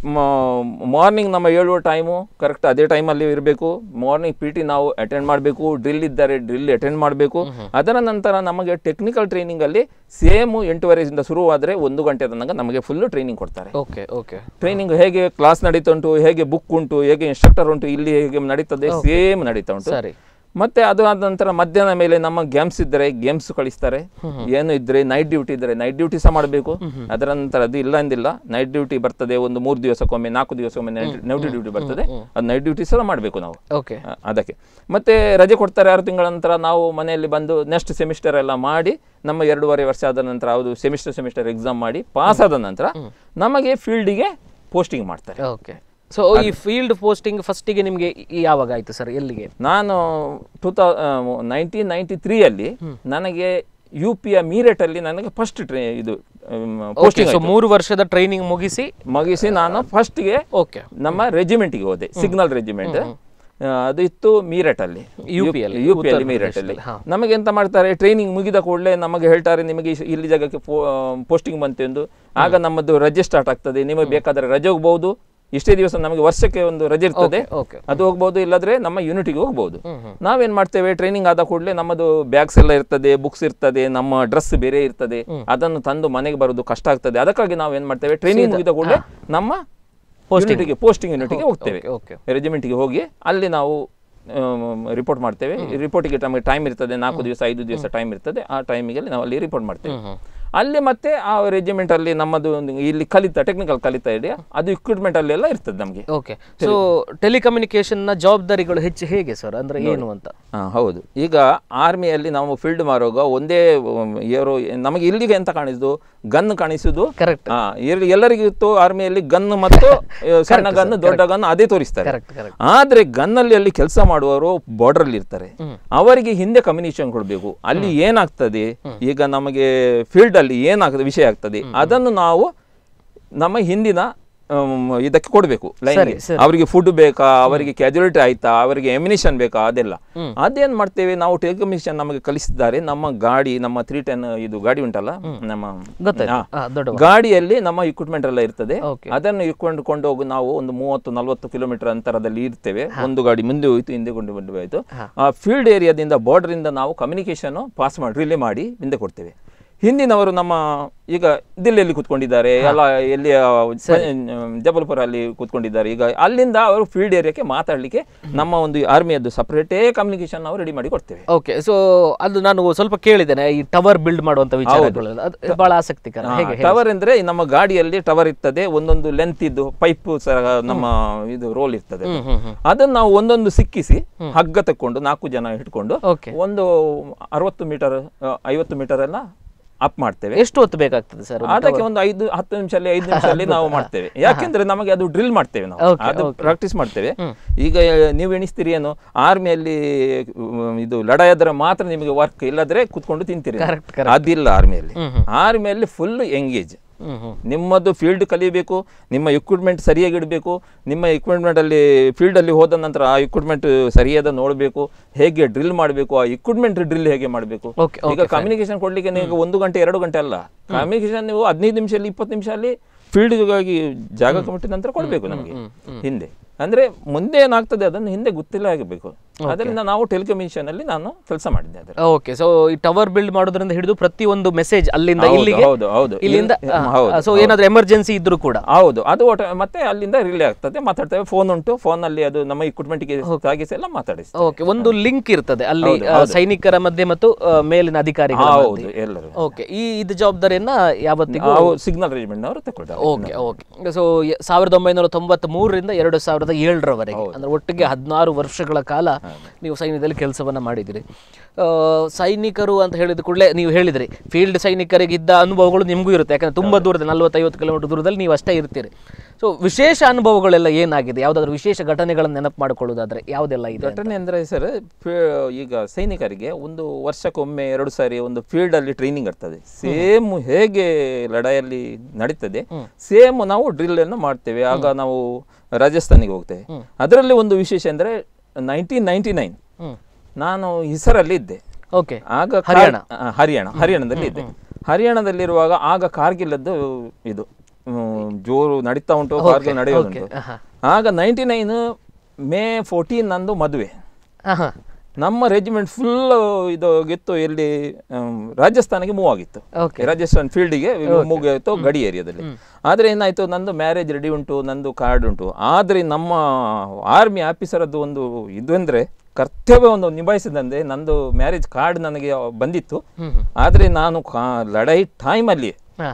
ಮಾರ್ನಿಂಗ್ ನಮ್ಮ ಏಳುವ ಟೈಮು ಕರೆಕ್ಟ್ ಅದೇ ಟೈಮಲ್ಲಿ ಇರಬೇಕು ಮಾರ್ನಿಂಗ್ ಪಿ ಟಿ ನಾವು ಅಟೆಂಡ್ ಮಾಡಬೇಕು ಡ್ರಿಲ್ ಇದ್ದಾರೆ ಡ್ರಿಲ್ ಅಟೆಂಡ್ ಮಾಡಬೇಕು ಅದರ ನಂತರ ನಮಗೆ ಟೆಕ್ನಿಕಲ್ ಟ್ರೈನಿಂಗಲ್ಲಿ ಸೇಮ್ ಎಂಟುವರೆಯಿಂದ ಶುರುವಾದರೆ ಒಂದು ಗಂಟೆ ತನಕ ನಮಗೆ ಫುಲ್ ಟ್ರೈನಿಂಗ್ ಕೊಡ್ತಾರೆ ಓಕೆ ಓಕೆ ಟ್ರೈನಿಂಗ್ ಹೇಗೆ ಕ್ಲಾಸ್ ನಡೀತಾ ಉಂಟು ಹೇಗೆ ಬುಕ್ ಉಂಟು ಹೇಗೆ ಇನ್ಸ್ಟ್ರಕ್ಟರ್ ಉಂಟು ಇಲ್ಲಿ ಹೇಗೆ ನಡೀತದೆ ಸೇಮ್ ನಡೀತಾ ಉಂಟು ಸರಿ ಮತ್ತೆ ಅದು ಆದ ನಂತರ ಮಧ್ಯಾಹ್ನ ಮೇಲೆ ನಮ್ಮ ಗೇಮ್ಸ್ ಇದ್ದರೆ ಗೇಮ್ಸ್ ಕಳಿಸ್ತಾರೆ ಏನು ಇದ್ರೆ ನೈಟ್ ಡ್ಯೂಟಿ ಇದ್ದರೆ ನೈಟ್ ಡ್ಯೂಟಿ ಸಹ ಮಾಡಬೇಕು ಅದರ ನಂತರ ಅದು ಇಲ್ಲ ಅಂದಿಲ್ಲ ನೈಟ್ ಡ್ಯೂಟಿ ಬರ್ತದೆ ಒಂದು ಮೂರು ದಿವಸಕ್ಕೊಮ್ಮೆ ನಾಲ್ಕು ದಿವಸಕ್ಕೊಮ್ಮೆ ನೈಟ್ ಡ್ಯೂಟಿ ಬರ್ತದೆ ಅದು ನೈಟ್ ಡ್ಯೂಟಿ ಸಹ ಮಾಡಬೇಕು ನಾವು ಓಕೆ ಅ- ಅದಕ್ಕೆ ಮತ್ತೆ ರಜೆ ಕೊಡ್ತಾರೆ ಆರು ತಿಂಗಳ ನಂತರ ನಾವು ಮನೆಯಲ್ಲಿ ಬಂದು ನೆಕ್ಸ್ಟ್ ಸೆಮಿಸ್ಟರ್ ಎಲ್ಲ ಮಾಡಿ ನಮ್ಮ ಎರಡೂವರೆ ವರ್ಷ ಆದ ನಂತರ ಅದು ಸೆಮಿಸ್ಟರ್ ಸೆಮಿಸ್ಟರ್ ಎಕ್ಸಾಮ್ ಮಾಡಿ ಪಾಸ್ ಆದ ನಂತರ ನಮಗೆ ಫೀಲ್ಡಿಗೆ ಪೋಸ್ಟಿಂಗ್ ಮಾಡ್ತಾರೆ ಓಕೆ ಸೊ ಈ ಫೀಲ್ಡ್ ಪೋಸ್ಟಿಂಗ್ ಫಸ್ಟಿಗೆ ನಿಮಗೆ ಯಾವಾಗ ಆಯ್ತು ಸರ್ ಎಲ್ಲಿಗೆ ನಾನು ಟೂ ತೌ ನೈನ್ಟೀನ್ ನೈಂಟಿ ತ್ರೀಯಲ್ಲಿ ನನಗೆ ಯು ಪಿಯ ಮೀರೆಟಲ್ಲಿ ನನಗೆ ಫಸ್ಟ್ ಟ್ರೇ ಇದು ಓಕೆ ಪೋಸ್ಟಿಂಗ್ ಸೊ ಮೂರು ವರ್ಷದ ಟ್ರೈನಿಂಗ್ ಮುಗಿಸಿ ಮುಗಿಸಿ ನಾನು ಫಸ್ಟ್ಗೆ ಓಕೆ ನಮ್ಮ ರೆಜಿಮೆಂಟ್ಗೆ ಹೋದೆ ಸಿಗ್ನಲ್ ರೆಜಿಮೆಂಟ್ ಅದು ಇತ್ತು ಮೀರಟಲ್ಲಿ UP ಯಲ್ಲಿ, ಯು ಪಿ ಉತ್ತರ ಅಲ್ಲಿ ಮೀರಟಲ್ಲಿ ಪ್ರದೇಶದಲ್ಲಿ, ಹಾ. ನಮಗೆ ಎಂತ ಮಾಡ್ತಾರೆ ಟ್ರೈನಿಂಗ್ ಮುಗಿದ ಕೂಡಲೇ ನಮಗೆ ಹೇಳ್ತಾರೆ ನಿಮಗೆ ಇಸ್- ಇಲ್ಲಿ ಜಾಗಕ್ಕೆ ಪೋಸ್ಟಿಂಗ್ ಬಂತು ಎಂದು ಆಗ ನಮ್ಮದು ರಜೆ ಸ್ಟಾರ್ಟ್ ಆಗ್ತದೆ ನಿಮಗೆ ಬೇಕಾದರೆ ರಜೆ ಹೋಗ್ಬೋದು ಇಷ್ಟೇ ದಿವಸ ನಮಗೆ ವರ್ಷಕ್ಕೆ ಒಂದು ರಜೆ ಇರ್ತದೆ ಓಕೆ ಅದು ಹೋಗ್ಬೋದು ಇಲ್ಲದ್ರೆ ನಮ್ಮ ಯೂನಿಟಿಗೆ ಹೋಗ್ಬೋದು ನಾವೇನ್ ಮಾಡ್ತೇವೆ ಟ್ರೈನಿಂಗ್ ಆದ ಕೂಡಲೇ ನಮ್ಮದು ಬ್ಯಾಗ್ಸ್ ಎಲ್ಲ ಇರ್ತದೆ ಬುಕ್ಸ್ ಇರ್ತದೆ ನಮ್ಮ ಡ್ರೆಸ್ ಬೇರೆ ಇರ್ತದೆ ಅದನ್ನು ತಂದು ಮನೆಗೆ ಬರೋದು ಕಷ್ಟ ಆಗ್ತದೆ ಅದಕ್ಕಾಗಿ ನಾವು ಏನ್ ಮಾಡ್ತೇವೆ ಟ್ರೈನಿಂಗ್ ಮುಗಿದ ಕೂಡಲೇ ನಮ್ಮ ಯೂನಿಟಿಗೆ ಪೋಸ್ಟಿಂಗ್ ಯೂನಿಟಿಗೆ ಹೋಗ್ತೇವೆ ಓಕೆ ರೆಜಿಮೆಂಟ್ಗೆ ಹೋಗಿ ಅಲ್ಲಿ ನಾವು ರಿಪೋರ್ಟ್ ಮಾಡ್ತೇವೆ ರಿಪೋರ್ಟಿಗೆ ನಮಗೆ ಟೈಮ್ ಇರ್ತದೆ ನಾಲ್ಕು ದಿವಸ ಐದು ದಿವಸ ಟೈಮ್ ಇರ್ತದೆ ಆ ಟೈಮಿಗೆ ನಾವು ಅಲ್ಲಿ ರಿಪೋರ್ಟ್ ಮಾಡ್ತೇವೆ ಅಲ್ಲಿ ಮತ್ತೆ ಆ ರೆಜಿಮೆಂಟ್ ಅಲ್ಲಿ ನಮ್ಮದು ಒಂದು ಇಲ್ಲಿ ಕಲಿತ ಟೆಕ್ನಿಕಲ್ ಕಲಿತಾ ಇದೆಯಾ ಅದು equipment ಅಲ್ಲಿ ಎಲ್ಲ ಇರ್ತದೆ ನಮಗೆ ಓಕೆ ಸೊ ಟೆಲಿಕಮ್ಯುನಿಕೇಶನ್ ನ ಜವಾಬ್ದಾರಿಗಳು ಹೆಚ್ಚು ಹೇಗೆ ಸರ್ ಅಂದ್ರೆ ಏನು ಅಂತ ಹಾ ಹೌದು ಈಗ ಆರ್ಮಿಯಲ್ಲಿ ನಾವು ಫೀಲ್ಡ್ ಮಾರುವಾಗ ಒಂದೇ ಏರೋ ನಮಗೆ ಇಲ್ಲಿಗೆ ಎಂತ ಕಾಣಿಸುದು ಗನ್ ಕಾಣಿಸುದು ಕರೆಕ್ಟ್ ಹಾ ಎಲ್- ಎಲ್ಲರಿಗಿತ್ತು ಆರ್ಮಿಯಲ್ಲಿ ಗನ್ ಮತ್ತು ಆ, ಸಣ್ಣ ಗನ್ ದೊಡ್ಡ ಗನ್ ಅದೇ ತೋರಿಸ್ತಾರೆ ಕರೆಕ್ಟ್ ಕರೆಕ್ಟ್ ಆದ್ರೆ ಗನ್ನಲ್ಲಿ ಅಲ್ಲಿ ಕೆಲಸ ಮಾಡುವವರು ಬಾರ್ಡರ್ ಅಲ್ಲಿ ಇರ್ತಾರೆ ಅವರಿಗೆ ಹಿಂದೆ ಕಮ್ಯುನಿಕೇಶನ್ ಕೊಡಬೇಕು ಅಲ್ಲಿ ಏನಾಗ್ತದೆ ಈಗ ನಮಗೆ ಫೀಲ್ಡ್ ಅಲ್ಲಿ ಏನಾಗ್ತದೆ ವಿಷಯ ಆಗ್ತದೆ ಅದನ್ನು ನಾವು ನಮ್ಮ ಹಿಂದಿನ ಆಮ್, ಇದಕ್ಕೆ ಕೊಡಬೇಕು ಲೈನ್ಗೆ ಸರಿ. ಅವರಿಗೆ ಫುಡ್ ಬೇಕಾ ಅವರಿಗೆ ಕ್ಯಾಜುಲಿಟಿ ಆಯ್ತಾ ಅವರಿಗೆ ಎಮಿನೇಷನ್ ಬೇಕಾ ಅದೆಲ್ಲ ಅದೇನ್ ಮಾಡ್ತೇವೆ ನಾವು ಟೆಲಿಕಮ್ಯುನಿಕೇಶನ್ ನಮಗೆ ಕಲಿಸಿದ್ದಾರೆ ನಮ್ಮ ಗಾಡಿ ನಮ್ಮ ತ್ರೀ ಟೆನ್ ಇದು ಗಾಡಿ ಉಂಟಲ್ಲ ನಮ್ಮ ಗೊತ್ತಾಯ್ತು ಹಾ. ಹಾ, ದೊಡ್ಡ ಗಾಡಿಯಲ್ಲಿ ನಮ್ಮ ಇಕ್ವಿಪ್ಮೆಂಟ್ ಎಲ್ಲ ಇರ್ತದೆ Okay. ಅದನ್ನು ಇಟ್ಕೊಂಡು ಕೊಂಡೋಗಿ ನಾವು ಒಂದು ಮೂವತ್ತು ನಲವತ್ತು ಕಿಲೋಮೀಟರ್ ಅಂತರದಲ್ಲಿ ಇರ್ತೇವೆ ಒಂದು ಗಾಡಿ ಮುಂದೆ ಹೋಯ್ತು ಹಿಂದೆ ಕೊಂಡು ಬಂದು ಹೋಯ್ತು ಆ ಫೀಲ್ಡ್ ಏರಿಯಾದಿಂದ ಬಾರ್ಡರ್ ಇಂದ ನಾವು ಕಮ್ಯುನಿಕೇಶನ್ ಪಾಸ್ ಮಾಡಿ ರಿಲೇ ಮಾಡಿ ಹಿಂದೆ ಕೊಡ್ತೇವೆ ಹಿಂದಿನವರು ನಮ್ಮ ಈಗ ದಿಲ್ಲಿಯಲ್ಲಿ ಕೂತ್ಕೊಂಡಿದ್ದಾರೆ ಎಲ್ಲ ಎಲ್ಲಿ ಜಬಲ್ಪುರ ಅಲ್ಲಿ ಕೂತ್ಕೊಂಡಿದ್ದಾರೆ ಈಗ ಅಲ್ಲಿಂದ ಅವರು ಫೀಲ್ಡ್ ಏರಿಯಾಕ್ಕೆ ಮಾತಾಡ್ಲಿಕ್ಕೆ ನಮ್ಮ ಒಂದು ಆರ್ಮಿಯದ್ದು ಸಪರೇಟೇ ಕಮ್ಯುನಿಕೇಶನ್ ನಾವು ರೆಡಿ ಮಾಡಿ ಕೊಡ್ತೇವೆ ಓಕೆ ಸೊ ಅದು ನಾನು ಸ್ವಲ್ಪ ಕೇಳಿದ್ದೇನೆ ಈ ಟವರ್ ಬಿಲ್ಡ್ ಮಾಡುವಂತ ವಿಚಾರಗಳೆಲ್ಲ ಅದು ಬಹಳ ಆಸಕ್ತಿಕರ ಹೇಗೆ ಟವರ್ ಅಂದ್ರೆ ನಮ್ಮ ಗಾಡಿಯಲ್ಲಿ ಟವರ್ ಇರ್ತದೆ ಒಂದೊಂದು ಲೆಂತ್ ಇದ್ದು ಪೈಪ್ ಸಹ ನಮ್ಮ ಇದು ರೋಲ್ ಇರ್ತದೆ ಅದು. ಹ್ಮ್ ಹ್ಮ್ ಹ್ಮ್ ಅದನ್ನ ನಾವು ಒಂದೊಂದು ಸಿಕ್ಕಿಸಿ ಹಗ್ಗ ತಕೊಂಡು ನಾಲ್ಕು ಜನ ಹಿಡ್ಕೊಂಡು ಓಕೆ ಒಂದು ಅರವತ್ತು ಮೀಟರ್ ಐವತ್ತು ಮೀಟರ್ ಎಲ್ಲ ಅಪ್ ಮಾಡ್ತೇವೆ ಎಷ್ಟು ಹೊತ್ತು ಬೇಕಾಗ್ತದೆ ಸರ್ ಅದಕ್ಕೆ ಒಂದು ಐದು ಹತ್ತು ನಿಮಿಷದಲ್ಲಿ ಐದು ನಿಮಿಷದಲ್ಲಿ ನಾವು ಮಾಡ್ತೇವೆ ಯಾಕೆಂದ್ರೆ ನಮಗೆ ಅದು ಡ್ರಿಲ್ ಮಾಡ್ತೇವೆ ನಾವು Okay, ಅದು ಪ್ರಾಕ್ಟೀಸ್ ಮಾಡ್ತೇವೆ ಈಗ ನೀವು ಎಣಿಸ್ತೀರಿ ಏನು ಆರ್ಮಿಯಲ್ಲಿ ಇದು ಲಡಾಯದ್ರೆ ಮಾತ್ರ ನಿಮಗೆ ವರ್ಕ್ ಇಲ್ಲದ್ರೆ ಕುತ್ಕೊಂಡು ತಿಂತೀರಿ Correct, correct. ಅದಿಲ್ಲ ಆರ್ಮಿಯಲ್ಲಿ ಹ್ಮ್ ಹ್ಮ್. ಆರ್ಮಿಯಲ್ಲಿ ಫುಲ್ ಎಂಗೇಜ್ ಹ್ಮ್ ಹ್ಮ್ ನಿಮ್ಮದು ಫೀಲ್ಡ್ ಕಲಿಬೇಕು ನಿಮ್ಮ ಇಕ್ವಿಪ್ಮೆಂಟ್ ಸರಿಯಾಗಿ ಇಡಬೇಕು ನಿಮ್ಮ equipment ಅಲ್ಲಿ field ಅಲ್ಲಿ ಹೋದ ನಂತರ ಆ ಇಕ್ವಿಪ್ಮೆಂಟ್ ಸರಿಯಾದ ನೋಡಬೇಕು ಹೇಗೆ ಡ್ರಿಲ್ ಮಾಡಬೇಕು ಆ ಇಕ್ವಿಪ್ಮೆಂಟ್ ಡ್ರಿಲ್ ಹೇಗೆ ಮಾಡಬೇಕು Okay, ಈಗ ಕಮ್ಯುನಿಕೇಶನ್ ಕೊಡ್ಲಿಕ್ಕೆ ನೀವು ಒಂದು ಗಂಟೆ ಎರಡು ಗಂಟೆ ಅಲ್ಲ ಕಮ್ಯುನಿಕೇಶನ್ ನೀವು ಹದಿನೈದು ನಿಮಿಷದಲ್ಲಿ ಇಪ್ಪತ್ತು ನಿಮಿಷದಲ್ಲಿ ಫೀಲ್ಡ್ಗಾಗಿ ಜಾಗ ಕಮಿಟಿ ನಂತರ ಕೊಡಬೇಕು ನಮಗೆ ಹಿಂದೆ ಅಂದ್ರೆ ಮುಂದೆ ಏನಾಗ್ತದೆ ಅದನ್ನು ಹಿಂದೆ ಗೊತ್ತಿಲ್ಲ ಆಗಬೇಕು ಅದರಿಂದ ನಾವು ಟೆಲಿಕಮ್ಯುನಿಕೇಶನ್ ಅಲ್ಲಿ ನಾನು ಕೆಲಸ ಮಾಡಿದ್ದೆ ಅದರ ಓಕೆ ಸೊ ಈ ಟವರ್ ಬಿಲ್ಡ್ ಮಾಡೋದ್ರಿಂದ ಹಿಡಿದು ಪ್ರತಿ ಒಂದು ಮೆಸೇಜ್ ಅಲ್ಲಿಂದ ಹೌದು, ಇಲ್ಲಿಗೆ ಹೌದು, ಹೌದು. ಇಲ್ಲಿಂದ ಇಲ್ಲಿ- ಹೌದು, ಸೊ ಏನಾದ್ರೂ ಎಮರ್ಜೆನ್ಸಿ ಇದ್ರೂ ಕೂಡ ಹೌದು ಅದು ಒಟ್ಟು ಮತ್ತೆ ಅಲ್ಲಿಂದ ರಿಲೇ ಆಗ್ತದೆ ಮಾತಾಡ್ತೇವೆ ಫೋನ್ ಉಂಟು ಫೋನ್ ಅಲ್ಲಿ ಅದು ನಮ್ಮ ಇಕ್ವಿಪ್ಮೆಂಟ್ಗೆ ಸಾಗಿಸಿ ಎಲ್ಲ ಮಾತಾಡಿಸ್ತೇವೆ ಓಕೆ ಒಂದು ಲಿಂಕ್ ಇರ್ತದೆ ಅಲ್ಲಿ ಆ, ಸೈನಿಕರ ಮಧ್ಯೆ ಮತ್ತು ಆ, ಮೇಲಿನ ಅಧಿಕಾರಿಗಳ ಹೌದು ಎಲ್ಲರೂ ಓಕೆ ಈ ಇದು ಜವಾಬ್ದಾರಿಯನ್ನ ಯಾವತ್ತಿಗೂ ನಾವು ಸಿಗ್ನಲ್ ರೇಜ್ಮೆಂಟ್ ಅವರು ತಗೊಳ್ತಾರೆ ಓಕೆ ಓಕೆ ಸೊ ಸಾವಿರದ ಒಂಬೈನೂರ ತೊಂಬತ್ತ್ ಮೂರರಿಂದ ಎರಡು ಸಾವಿರದ ಏಳರವರೆಗೆ ಅಂದ್ರೆ ಒಟ್ಟಿಗೆ ಹದಿನಾರು ವರ್ಷಗಳ ಕಾಲ ನೀವು ಸೈನ್ಯದಲ್ಲಿ ಕೆಲಸವನ್ನ ಮಾಡಿದಿರಿ ಆ, ಸೈನಿಕರು ಅಂತ ಹೇಳಿದ ಕೂಡಲೇ ನೀವು ಹೇಳಿದ್ರಿ ಫೀಲ್ಡ್ ಸೈನಿಕರಿಗೆ ಇದ್ದ ಅನುಭವಗಳು ನಿಮಗೂ ಇರುತ್ತೆ ಯಾಕಂದ್ರೆ ತುಂಬಾ ದೂರದ ನಲ್ವತ್ತೈವತ್ತು ಕಿಲೋಮೀಟರ್ ದೂರದಲ್ಲಿ ನೀವು ಅಷ್ಟೇ ಇರ್ತೀರಿ ಸೊ ವಿಶೇಷ ಅನುಭವಗಳೆಲ್ಲ ಏನಾಗಿದೆ ಯಾವುದಾದ್ರೂ ವಿಶೇಷ ಘಟನೆಗಳನ್ನು ನೆನಪು ಮಾಡಿಕೊಳ್ಳೋದಾದ್ರೆ ಯಾವುದೆಲ್ಲ ಇದೆ ಘಟನೆ ಅಂದ್ರೆ ಸರ್ ಈಗ ಸೈನಿಕರಿಗೆ ಒಂದು ವರ್ಷಕ್ಕೊಮ್ಮೆ ಎರಡು ಸಾರಿ ಒಂದು ಫೀಲ್ಡ್ ಅಲ್ಲಿ ಟ್ರೈನಿಂಗ್ ಇರ್ತದೆ ಸೇಮ್ ಹೇಗೆ ಲಡಾಯಲ್ಲಿ ನಡೀತದೆ ಸೇಮ್ ನಾವು ಡ್ರಿಲ್ ಅನ್ನು ಮಾಡ್ತೇವೆ ಆಗ ನಾವು ರಾಜಸ್ಥಾನಿಗೆ ಹೋಗ್ತೇವೆ ಅದರಲ್ಲಿ ಒಂದು ವಿಶೇಷ ಅಂದ್ರೆ ನೈನ್ಟೀನ್ ನೈನ್ಟಿ ನೈನ್ ಹ್ಮ್ ನಾನು ಹಿಸರಲ್ಲಿ ಇದ್ದೆ ಓಕೆ ಆಗ ಕಾ- ಹರಿಯಾಣ. ಆ, ಹರಿಯಾಣ ಹರಿಯಾಣದಲ್ಲಿ ಇದೆ ಹರಿಯಾಣದಲ್ಲಿರುವಾಗ ಆಗ ಕಾರ್ಗಿಲದ್ದು ಇದು ಹ್ಮ್, ಜೋರು ನಡೀತಾ ಉಂಟು ಕಾರ್ಗಿಲ್ ನಡೆಯೋದುಂಟು ಆಹಾ. ಆಗ ನೈಂಟಿ ನೈನ್ ಮೇ ಫೋರ್ಟೀನ್ ನಂದು ಮದುವೆ ಆಹಾ. ನಮ್ಮ ರೆಜಿಮೆಂಟ್ ಫುಲ್ ಇದು ಇತ್ತು ಎಲ್ಲಿ ಆಮ್, ರಾಜಸ್ಥಾನಿಗೆ ಮೂವ್ ಆಗಿತ್ತು ಓಕೆ ರಾಜಸ್ಥಾನ್ ಫೀಲ್ಡಿಗೆ ಮೂವ್ ಆಗಿತ್ತು ಗಡಿ ಏರಿಯಾದಲ್ಲಿ ಆದ್ರೆ ಏನಾಯ್ತು ನಂದು ಮ್ಯಾರೇಜ್ ರೆಡಿ ಉಂಟು ನಂದು ಕಾರ್ಡ್ ಉಂಟು ಆದ್ರೆ ನಮ್ಮ ಆರ್ಮಿ ಆಫೀಸರದ್ದು ಒಂದು ಇದು ಅಂದ್ರೆ ಕರ್ತವ್ಯವನ್ನು ನಿಭಾಯಿಸಿದಂತೆ ನಂದು ಮ್ಯಾರೇಜ್ ಕಾರ್ಡ್ ನನಗೆ ಬಂದಿತ್ತು ಹ್ಮ್ ಹ್ಮ್ ಆದರೆ ನಾನು ಕಾ ಲಡಾಯಿ ಟೈಮಲ್ಲಿ ಹಾ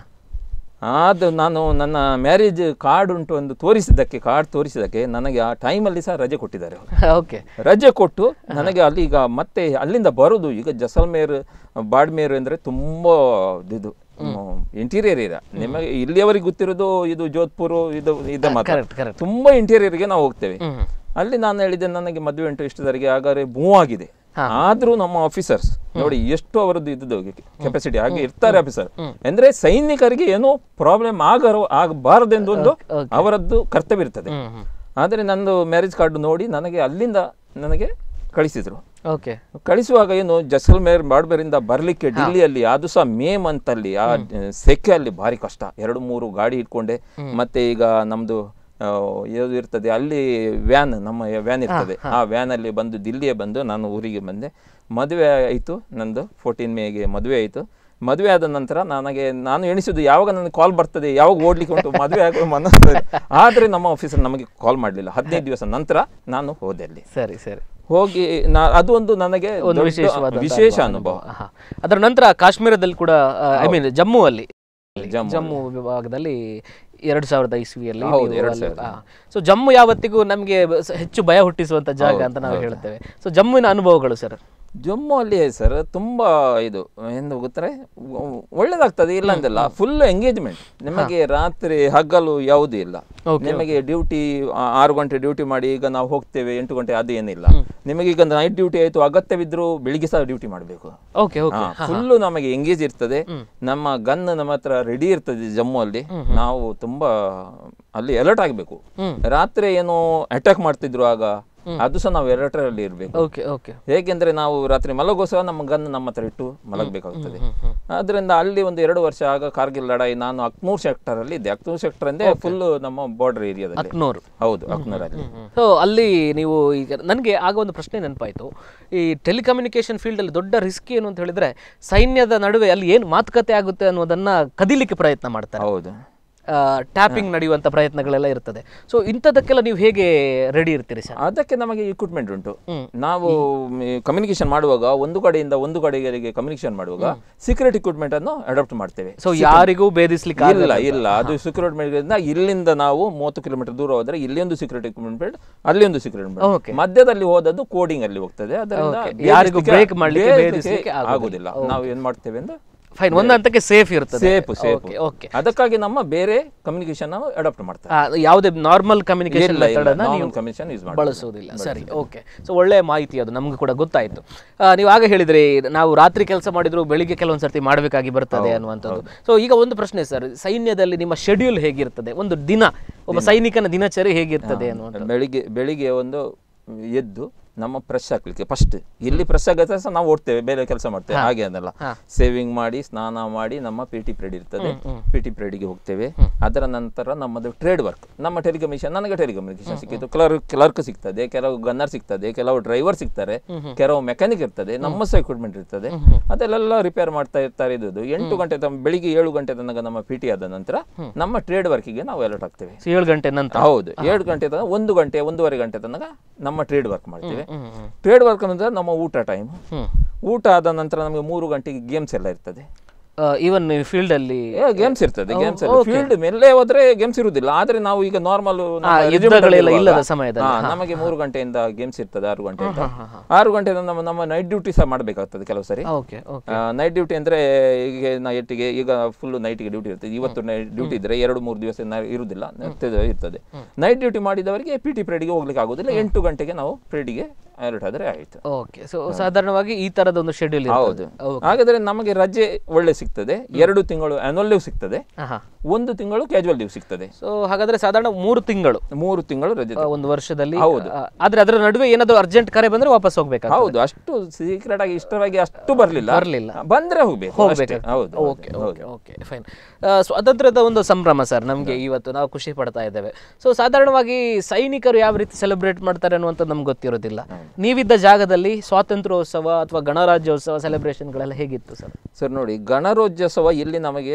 ಅದು ನಾನು ನನ್ನ ಮ್ಯಾರೇಜ್ ಕಾರ್ಡ್ ಉಂಟು ಒಂದು ತೋರಿಸಿದ್ದಕ್ಕೆ ಕಾರ್ಡ್ ತೋರಿಸಿದ್ದಕ್ಕೆ ನನಗೆ ಆ ಟೈಮಲ್ಲಿ ಸಹ ರಜೆ ಕೊಟ್ಟಿದ್ದಾರೆ ಅವರು ಓಕೆ ರಜೆ ಕೊಟ್ಟು ನನಗೆ ಅಲ್ಲಿ ಈಗ ಮತ್ತೆ ಅಲ್ಲಿಂದ ಬರೋದು ಈಗ ಜಸಲ್ಮೇರ್ ಬಾಡ್ಮೇರ್ ಅಂದರೆ ತುಂಬ ಇದು ಇಂಟೀರಿಯರ್ ಏರಿಯಾ ನಿಮಗೆ ಇಲ್ಲಿಯವರೆಗೆ ಗೊತ್ತಿರೋದು ಇದು ಜೋಧ್ಪುರ್ ಇದು ಇದು ಮಾತ್ರ ಕರೆಕ್ಟ್ ಕರೆಕ್ಟ್ ತುಂಬ ಇಂಟೀರಿಯರ್ಗೆ ನಾವು ಹೋಗ್ತೇವೆ ಹ್ಮ್ ಅಲ್ಲಿ ನಾನು ಹೇಳಿದೆ ನನಗೆ ಮದುವೆ ಉಂಟು ಇಷ್ಟದವರೆಗೆ ಹಾಗಾದ್ರೆ ಮೂವ್ ಆಗಿದೆ ಆದ್ರೂ ನಮ್ಮ ಆಫೀಸರ್ಸ್ ನೋಡಿ ಎಷ್ಟು ಅವರದ್ದು ಇದ್ದು ಕೆಪಾಸಿಟಿ ಹಾಗೆ ಇರ್ತಾರೆ ಆಫೀಸರ್ ಅಂದ್ರೆ ಸೈನಿಕರಿಗೆ ಏನೋ ಪ್ರಾಬ್ಲಮ್ ಆಗರೋ ಆಗಬಾರದೆಂದು ಒಂದು ಅವರದ್ದು ಕರ್ತವ್ಯ ಇರ್ತದೆ ಹ್ಮ್ ಹ್ಮ್ ಆದರೆ ನಂದು ಮ್ಯಾರೇಜ್ ಕಾರ್ಡ್ ನೋಡಿ ನನಗೆ ಅಲ್ಲಿಂದ ನನಗೆ ಕಳಿಸಿದ್ರು ಓಕೆ ಕಳಿಸುವಾಗ ಏನು ಜಸಲ್ಮೇರ್ ಬಾಡ್ಬೇರಿಂದ ಬರಲಿಕ್ಕೆ ಡೆಲ್ಲಿಯಲ್ಲಿ ಅದು ಸಹ ಮೇ ಮಂತ್ ಅಲ್ಲಿ ಆ ಸೆಕೆಯಲ್ಲಿ ಭಾರಿ ಕಷ್ಟ ಎರಡು ಮೂರು ಗಾಡಿ ಇಟ್ಕೊಂಡೆ ಮತ್ತೆ ಈಗ ನಮ್ದು ಆ, ಯಾವ್ದು ಇರ್ತದೆ ಅಲ್ಲಿ ವ್ಯಾನ್ ನಮ್ಮ ವ್ಯಾನ್ ಇರ್ತದೆ ಆ ವ್ಯಾನ್ ಅಲ್ಲಿ ಬಂದು ದಿಲ್ಲಿಯೇ ಬಂದು ನಾನು ಊರಿಗೆ ಬಂದೆ ಮದುವೆ ಆಯಿತು ನಂದು ಫೋರ್ಟೀನ್ ಮೇಗೆ ಮದುವೆ ಆಯಿತು ಮದುವೆ ಆದ ನಂತರ ನನಗೆ ನಾನು ಎಣಿಸಿದ್ದು ಯಾವಾಗ ನನಗೆ ಕಾಲ್ ಬರ್ತದೆ ಯಾವಾಗ ಓಡ್ಲಿಕ್ಕೆ ಉಂಟು ಮದುವೆ ಆಗೋ ಮನಸ್ಸು ಆದರೆ ನಮ್ಮ ಆಫೀಸರ್ ನಮಗೆ ಕಾಲ್ ಮಾಡಲಿಲ್ಲ ಹದಿನೈದು ದಿವಸ ನಂತರ ನಾನು ಹೋದೆ ಅಲ್ಲಿ ಸರಿ ಸರಿ ಹೋಗಿ ನಾ ಅದು ಒಂದು ನನಗೆ ಒಂದು ದೊಡ್ಡ ವಿಶೇಷವಾದ ವಿಶೇಷ ಅನುಭವ ಆಹಾ. ಅದರ ನಂತರ ಕಾಶ್ಮೀರದಲ್ಲಿ ಕೂಡ ಐ ಮೀನ್ ಜಮ್ಮು ಅಲ್ಲಿ ಜಮ್ಮು ಜಮ್ಮು ವಿಭಾಗದಲ್ಲಿ ಎರಡು ಸಾವಿರದ ಇಸ್ವಿಯಲ್ಲಿ ಹೌದು, ಎರಡು ಸೊ ಜಮ್ಮು ಯಾವತ್ತಿಗೂ ನಮಗೆ ಹೆಚ್ಚು ಭಯ ಹುಟ್ಟಿಸುವಂತ ಜಾಗ ಅಂತ ನಾವು ಹೇಳ್ತೇವೆ ಸೊ ಜಮ್ಮುವಿನ ಅನುಭವಗಳು ಸರ್ ಜಮ್ಮು ಅಲ್ಲಿ ಸರ್ ತುಂಬಾ ಇದು ಎಂದು ಗೊತ್ತಾರೆ ಒಳ್ಳೇದಾಗ್ತದೆ ಇಲ್ಲ ಅಂದಲ್ಲ ಫುಲ್ ಎಂಗೇಜ್ಮೆಂಟ್ ನಿಮಗೆ ರಾತ್ರಿ ಹಗಲು ಯಾವುದೂ ಇಲ್ಲ ನಿಮಗೆ ಡ್ಯೂಟಿ ಆರು ಗಂಟೆ ಡ್ಯೂಟಿ ಮಾಡಿ ಈಗ ನಾವು ಹೋಗ್ತೇವೆ ಎಂಟು ಗಂಟೆ ಅದು ಏನಿಲ್ಲ ನಿಮಗೆ ಈಗ ನೈಟ್ ಡ್ಯೂಟಿ ಆಯ್ತು ಅಗತ್ಯವಿದ್ರು ಬೆಳಿಗ್ಗೆ ಸಹ ಡ್ಯೂಟಿ ಮಾಡಬೇಕು ಓಕೆ ಓಕೆ ಫುಲ್ಲು ನಮಗೆ ಎಂಗೇಜ್ ಇರ್ತದೆ ನಮ್ಮ ಗನ್ ನಮ್ಮ ಹತ್ರ ರೆಡಿ ಇರ್ತದೆ ಜಮ್ಮು ಅಲ್ಲಿ ನಾವು ತುಂಬಾ ಅಲ್ಲಿ ಅಲರ್ಟ್ ಆಗಬೇಕು ರಾತ್ರಿ ಏನೋ ಅಟ್ಯಾಕ್ ಮಾಡ್ತಿದ್ರು ಆಗ ಅದು ಸಹ ನಾವು alert ಅಲ್ಲಿ ಇರಬೇಕು ಓಕೆ ಓಕೆ ಹೇಗೆಂದ್ರೆ ನಾವು ರಾತ್ರಿ ಮಲಗೋ ಸಹ ನಮ್ಮ ಗನ್ ನಮ್ಮ ಹತ್ರ ಇಟ್ಟು ಮಲಗಬೇಕಾಗ್ತದೆ ಆದ್ರಿಂದ ಅಲ್ಲಿ ಒಂದು ಎರಡು ವರ್ಷ ಆಗ ಕಾರ್ಗಿಲ್ ಲಡಾಯಿ ನಾನು ಅಕ್ನೂರ್ ಸೆಕ್ಟರ್ ಅಲ್ಲಿ ಇದ್ದೆ ಅಕ್ನೂರ್ ಸೆಕ್ಟರ್ ಅಂದ್ರೆ ಫುಲ್ ನಮ್ಮ ಬಾರ್ಡರ್ ಏರಿಯಾದಲ್ಲಿ ಹತ್ನೂರು ಹೌದು ಅಕ್ನೂರ್ ಅಲ್ಲಿ ಸೊ ಅಲ್ಲಿ ನೀವು ಈಗ ನನಗೆ ಆಗ ಒಂದು ಪ್ರಶ್ನೆ ನೆನಪಾಯಿತು ಈ ಟೆಲಿಕಮ್ಯುನಿಕೇಶನ್ ಫೀಲ್ಡಲ್ಲಿ ದೊಡ್ಡ ರಿಸ್ಕ್ ಏನು ಅಂತ ಹೇಳಿದ್ರೆ ಸೈನ್ಯದ ನಡುವೆ ಅಲ್ಲಿ ಏನು ಮಾತುಕತೆ ಆಗುತ್ತೆ ಅನ್ನೋದನ್ನ ಕದಿಲಿಕ್ಕೆ ಪ್ರಯತ್ನ ಮಾಡ್ತಾರೆ ಹೌದು ಟ್ಯಾಪಿಂಗ್ ನಡೆಯುವಂಥ ಪ್ರಯತ್ನಗಳೆಲ್ಲ ಇರ್ತದೆ ಸೊ ಇಂಥದಕ್ಕೆಲ್ಲ ನೀವು ಹೇಗೆ ರೆಡಿ ಇರ್ತೀರಿ ಸರ್ ಅದಕ್ಕೆ ನಮಗೆ ಇಕ್ವಿಪ್ಮೆಂಟ್ ಉಂಟು ನಾವು ಕಮ್ಯುನಿಕೇಶನ್ ಮಾಡುವಾಗ ಒಂದು ಕಡೆಯಿಂದ ಒಂದು ಕಡೆಗೆ ಕಮ್ಯುನಿಕೇಶನ್ ಮಾಡುವಾಗ ಸೀಕ್ರೆಟ್ ಇಕ್ವಿಪ್ಮೆಂಟ್ ಅನ್ನು ಅಡಾಪ್ಟ್ ಮಾಡ್ತೇವೆ ಸೊ ಯಾರಿಗೂ ಭೇದಿಸ್ಲಿಕ್ಕೆ ಇಲ್ಲ ಇಲ್ಲ ಅದು ಸೀಕ್ರೆಟ್ ಮೇಲಿಂದ ಇಲ್ಲಿಂದ ನಾವು ಮೂವತ್ತು ಕಿಲೋಮೀಟರ್ ದೂರ ಹೋದ್ರೆ ಇಲ್ಲಿ ಒಂದು ಸೀಕ್ರೆಟ್ ಇಕ್ವಿಪ್ಮೆಂಟ್ ಅಲ್ಲಿ ಒಂದು ಸೀಕ್ರೆಟ್ Okay. ಮಧ್ಯದಲ್ಲಿ ಹೋದದ್ದು ಕೋಡಿಂಗ್ ಅಲ್ಲಿ ಹೋಗ್ತದೆ ಅದರಿಂದ Okay. ಯಾರಿಗೂ ಭೇದಿಸ್ಲಿಕ್ಕೆ- break ಮಾಡ್ಲಿಕ್ಕೆ, ಭೇದಿಸ್ಲಿಕ್ಕೆ ಭೇದಿಸ್ಲಿಕ್ಕೆ ಆಗುದಿಲ್ಲ ನಾವು ಏನ್ ಮಾಡ್ತೇವೆ ಅಂದ್ರೆ ಫೈನ್ ಒಂದು ಹಂತಕ್ಕೆ ಸೇಫ್ ಇರ್ತದೆ ಸೇಫ್ ಸೇಫ್ ಓಕೆ ಓಕೆ ಅದಕ್ಕಾಗಿ ನಮ್ಮ ಬೇರೆ ಕಮ್ಯುನಿಕೇಶನ್ ನಾವು ಅಡಾಪ್ಟ್ ಮಾಡ್ತಾರೆ ಯಾವುದೇ ನಾರ್ಮಲ್ ಕಮ್ಯುನಿಕೇಶನ್ ಇಲ್ಲ ಇಲ್ಲ ಮೆಥಡ್ ಅನ್ನ ನೀವು ಕಮ್ಯುನಿಕೇಶನ್ ಯೂಸ್ ಮಾಡಿ ಬಳಸುವುದಿಲ್ಲ ಸರಿ ಓಕೆ ಸೊ ಒಳ್ಳೆಯ ಮಾಹಿತಿ ಅದು ನಮ್ಗೆ ಕೂಡ ಗೊತ್ತಾಯ್ತು ಆ, ನೀವು ಆಗ ಹೇಳಿದ್ರಿ ನಾವು ರಾತ್ರಿ ಕೆಲಸ ಮಾಡಿದ್ರು ಬೆಳಿಗ್ಗೆ ಕೆಲವೊಂದು ಸರ್ತಿ ಮಾಡಬೇಕಾಗಿ ಬರ್ತದೆ ಅನ್ನುವಂಥದ್ದು ಸೊ ಈಗ ಒಂದು ಪ್ರಶ್ನೆ ಸರ್ ಸೈನ್ಯದಲ್ಲಿ ನಿಮ್ಮ ಶೆಡ್ಯೂಲ್ ಹೇಗಿರ್ತದೆ ಒಂದು ದಿನ ಒಬ್ಬ ಸೈನಿಕನ ದಿನಚರಿ ಹೇಗಿರ್ತದೆ ಅನ್ನುವಂಥದ್ದು ಬೆಳಿಗ್ಗೆ ಬೆಳಿಗ್ಗೆ ಒಂದು ಎದ್ದು ನಮ್ಮ ಫ್ರೆಶ್ ಹಾಕ್ಲಿಕ್ಕೆ ಫಸ್ಟ್ ಇಲ್ಲಿ ಫ್ರೆಶ್ ಆಗತ್ತೆ ಸಹ ನಾವು ಓಡ್ತೇವೆ ಬೇರೆ ಕೆಲಸ ಮಾಡ್ತೇವೆ ಹಾಗೆ ಅದಲ್ಲ ಸೇವಿಂಗ್ ಮಾಡಿ ಸ್ನಾನ ಮಾಡಿ ನಮ್ಮ ಪಿ ಟಿ ಪ್ರೇಡ್ ಇರ್ತದೆ ಪಿ ಟಿ ಪ್ರೇಡಿಗೆ ಹೋಗ್ತೇವೆ ಅದರ ನಂತರ ನಮ್ಮದು ಟ್ರೇಡ್ ವರ್ಕ್ ನಮ್ಮ ಟೆಲಿಕಮಿಷನ್ ನನಗೆ ಟೆಲಿಕಮ್ಯುನಿಕೇಶನ್ ಸಿಕ್ಕಿತ್ತು ಕ್ಲರ್ಕ್ ಕ್ಲರ್ಕ್ ಸಿಗ್ತದೆ ಕೆಲವು ಗನ್ನರ್ ಸಿಗ್ತದೆ ಕೆಲವು ಡ್ರೈವರ್ ಸಿಗ್ತಾರೆ ಕೆಲವು ಮೆಕ್ಯಾನಿಕ್ ಇರ್ತದೆ ನಮ್ಮ ಸಹ ಎಕ್ವಿಪ್ಮೆಂಟ್ ಇರ್ತದೆ ಅದೆಲ್ಲ ರಿಪೇರ್ ಮಾಡ್ತಾ ಇರ್ತಾರೆ ಇದು ಎಂಟು ಗಂಟೆ ತನಕ ಬೆಳಿಗ್ಗೆ ಏಳು ಗಂಟೆ ತನಕ ನಮ್ಮ ಪಿ ಟಿ ಆದ ನಂತರ ನಮ್ಮ ಟ್ರೇಡ್ ವರ್ಕಿಗೆ ನಾವು ಅಲರ್ಟ್ ಆಗ್ತೇವೆ ಸೊ ಏಳು ಗಂಟೆ ನಂತರ ಹೌದು ಏಳು ಗಂಟೆ ತನಕ ಒಂದು ಗಂಟೆ ಒಂದೂವರೆ ಗಂಟೆ ತನಕ ನಮ್ಮ ಟ್ರೇಡ್ ವರ್ಕ್ ಮಾಡ್ತೇವೆ ಹ್ಮ್ ಹ್ಮ್ ಟ್ರೇಡ್ ವರ್ಕ್ ಅಂದ್ರೆ ನಮ್ಮ ಊಟ ಟೈಮ್ ಹ್ಮ್ ಊಟ ಆದ ನಂತರ ನಮಗೆ ಮೂರು ಗಂಟೆಗೆ ಗೇಮ್ಸ್ ಎಲ್ಲ ಇರ್ತದೆ ಈವನ್ ಫೀಲ್ಡ್ ಅಲ್ಲಿ ಗೇಮ್ಸ್ ಇರ್ತದೆ ಗೇಮ್ಸ್ ಫೀಲ್ಡ್ ಮೇಲೆ ಹೋದ್ರೆ ಗೇಮ್ಸ್ ಇರುವುದಿಲ್ಲ ಆದ್ರೆ ನಾವು ಈಗ ನಾರ್ಮಲ್ ಯುದ್ಧಗಳೆಲ್ಲ ಇಲ್ಲದ ಸಮಯದಲ್ಲಿ ನಮಗೆ ಮೂರು ಗಂಟೆಯಿಂದ ಗೇಮ್ಸ್ ಇರ್ತದೆ ಆರು ಗಂಟೆಯಿಂದ ಆರು ಗಂಟೆಯಿಂದ ನಮ್ಮ ನಮ್ಮ ನೈಟ್ ಡ್ಯೂಟಿ ಸಹ ಮಾಡಬೇಕಾಗ್ತದೆ ಕೆಲವು ಸರಿ ಓಕೆ ಓಕೆ ನೈಟ್ ಡ್ಯೂಟಿ ಅಂದ್ರೆ ಈಗ ನೈಟಿಗೆ ಈಗ ಫುಲ್ ನೈಟ್ಗೆ ಡ್ಯೂಟಿ ಇರ್ತದೆ ಇವತ್ತು ನೈಟ್ ಡ್ಯೂಟಿ ಇದ್ರೆ ಎರಡು ಮೂರು ದಿವಸ ನ- ಇರುವುದಿಲ್ಲ ಮತ್ತೆ ಇರ್ತದೆ ನೈಟ್ ಡ್ಯೂಟಿ ಮಾಡಿದವರಿಗೆ ಪಿ ಟಿ ಪ್ರೇಡಿಗೆ ಹೋಗ್ಲಿಕ್ಕೆ ಆಗುದಿಲ್ಲ ಎಂಟು ಗಂಟೆಗೆ ನಾವು ಪ್ರೇಡಿಗೆ ಅಲರ್ಟ್ ಆದ್ರೆ ಆಯ್ತು ಓಕೆ ಸೊ ಸಾಧಾರಣವಾಗಿ ಈ ತರದ ಒಂದು ಶೆಡ್ಯೂಲ್ ಹೌದು ಹಾಗಾದ್ರೆ ನಮಗೆ ರಜೆ ಒಳ್ಳೆ ಸಿಗ್ತದೆ ಎರಡು ತಿಂಗಳು ಆನ್ಯುವಲ್ ಲೀವ್ ಸಿಗ್ತದೆ ಹಾ ಒಂದು ತಿಂಗಳು ಕ್ಯಾಜುವಲ್ ಲೀವ್ ಸಿಗ್ತದೆ ಸೊ ಹಾಗಾದ್ರೆ ಸಾಧಾರಣ ಮೂರು ತಿಂಗಳು ಮೂರು ತಿಂಗಳು ರಜೆ ಆ, ಒಂದು ವರ್ಷದಲ್ಲಿ ಹೌದು. ಆ, ಆದ್ರೆ ಅದರ ನಡುವೆ ಏನಾದ್ರು ಅರ್ಜೆಂಟ್ ಕರೆ ಬಂದ್ರೆ ವಾಪಸ್ ಹೋಗ್ಬೇಕಾ ಹೌದು ಅಷ್ಟು ಸೀಕ್ರೆಟ್ ಆಗಿ ಇಷ್ಟವಾಗಿ ಅಷ್ಟು ಬರ್ಲಿಲ್ಲ ಬರ್ಲಿಲ್ಲ. ಬಂದ್ರೆ ಹೋಗ್ಬೇಕು ಅಷ್ಟೇ. ಹೌದು ಓಕೆ ಓಕೆ ಓಕೆ ಫೈನ್ ಸ್ವಾತಂತ್ರ್ಯದ ಒಂದು ಸಂಭ್ರಮ ಸರ್ ನಮಗೆ ಇವತ್ತು ನಾವು ಖುಷಿ ಪಡ್ತಾ ಇದ್ದೇವೆ ಸೊ ಸಾಧಾರಣವಾಗಿ ಸೈನಿಕರು ಯಾವ ರೀತಿ ಸೆಲೆಬ್ರೇಟ್ ಮಾಡ್ತಾರೆ ಅನ್ನುವಂಥದ್ದು ನಮ್ಗೆ ಗೊತ್ತಿರೋದಿಲ್ಲ ನೀವಿದ್ದ ಜಾಗದಲ್ಲಿ ಸ್ವಾತಂತ್ರ್ಯೋತ್ಸವ ಅಥವಾ ಗಣರಾಜ್ಯೋತ್ಸವ ಸೆಲೆಬ್ರೇಷನ್ಗಳೆಲ್ಲ ಹೇಗಿತ್ತು ಸರ್ ಸರ್ ನೋಡಿ ಗಣರಾಜ್ಯೋತ್ಸವ ಇಲ್ಲಿ ನಮಗೆ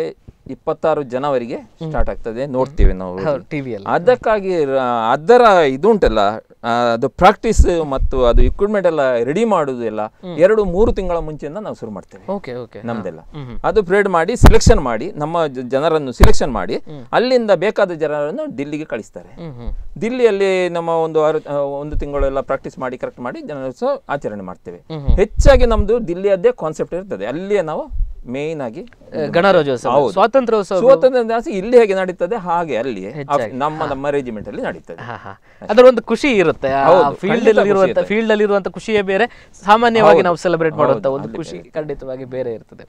ಇಪ್ಪತ್ತಾರು ಜನವರಿಗೆ ಸ್ಟಾರ್ಟ್ ಆಗ್ತದೆ ನೋಡ್ತೀವಿ ನಾವು ಟಿವಿಯಲ್ಲಿ ಅದಕ್ಕಾಗಿ ರ- ಅದರ ಇದು ಉಂಟಲ್ಲ ಆ, ಅದು ಪ್ರಾಕ್ಟೀಸ್ ಮತ್ತು ಅದು ಇಕ್ವಿಪ್ಮೆಂಟ್ ಎಲ್ಲ ರೆಡಿ ಮಾಡುದು ಎಲ್ಲ ಎರಡು ಮೂರು ತಿಂಗಳ ಮುಂಚೆಯಿಂದ ನಾವು ಶುರು ಮಾಡ್ತೇವೆ ಓಕೆ ಓಕೆ ನಮ್ದೆಲ್ಲ ಅದು ಪ್ರೇಡ್ ಮಾಡಿ ಸೆಲೆಕ್ಷನ್ ಮಾಡಿ ನಮ್ಮ ಜ- ಜನರನ್ನು ಸೆಲೆಕ್ಷನ್ ಮಾಡಿ ಅಲ್ಲಿಂದ ಬೇಕಾದ ಜನರನ್ನು ದಿಲ್ಲಿಗೆ ಕಳಿಸ್ತಾರೆ ಹ್ಮ್ ಹ್ಮ್ ದಿಲ್ಲಿಯಲ್ಲಿ ನಮ್ಮ ಒಂದು ಆರು- ಆ, ಒಂದು ತಿಂಗಳೆಲ್ಲ ಪ್ರಾಕ್ಟೀಸ್ ಮಾಡಿ ಕರೆಕ್ಟ್ ಮಾಡಿ ಜನರೋತ್ಸವ ಆಚರಣೆ ಮಾಡ್ತೇವೆ ಹೆಚ್ಚಾಗಿ ನಮ್ದು ದಿಲ್ಲಿಯದ್ದೇ ಕಾನ್ಸೆಪ್ಟ್ ಇರ್ತದೆ ಅಲ್ಲಿಯೇ ನಾವು ಮೇನ್ ಆಗಿ ಗಣರಾಜ್ಯೋತ್ಸವ ಹೌದು. ಸ್ವಾತಂತ್ರ್ಯೋತ್ಸವ ಸ್ವಾತಂತ್ರ್ಯ ದಿನಾಚ ಇಲ್ಲಿ ಹೇಗೆ ನಡೀತದೆ ಹಾಗೆ ಅಲ್ಲಿಯೇ ಆ- ನಮ್ಮ ನಮ್ಮ ರೆಜಿಮೆಂಟ್ ಅಲ್ಲಿ ನಡೀತದೆ ಹಾ, ಹಾ. ಅದರ ಒಂದು ಖುಷಿ ಇರುತ್ತೆ ಹೌದು, ಫೀಲ್ಡ್ ಖಂಡಿತ ಅಲ್ಲಿ ಇರುವಂತ ಖುಷಿ ಫೀಲ್ಡ್ ಅಲ್ಲಿ ಇರುವಂತ ಖುಷಿಯೇ ಬೇರೆ ಸಾಮಾನ್ಯವಾಗಿ ನಾವು ಸೆಲೆಬ್ರೇಟ್ ಮಾಡುವಂತ ಹೌದು, ಒಂದು ಅಲ್ಲಿ ಖುಷಿ ಖಂಡಿತವಾಗಿ ಬೇರೆ ಇರ್ತದೆ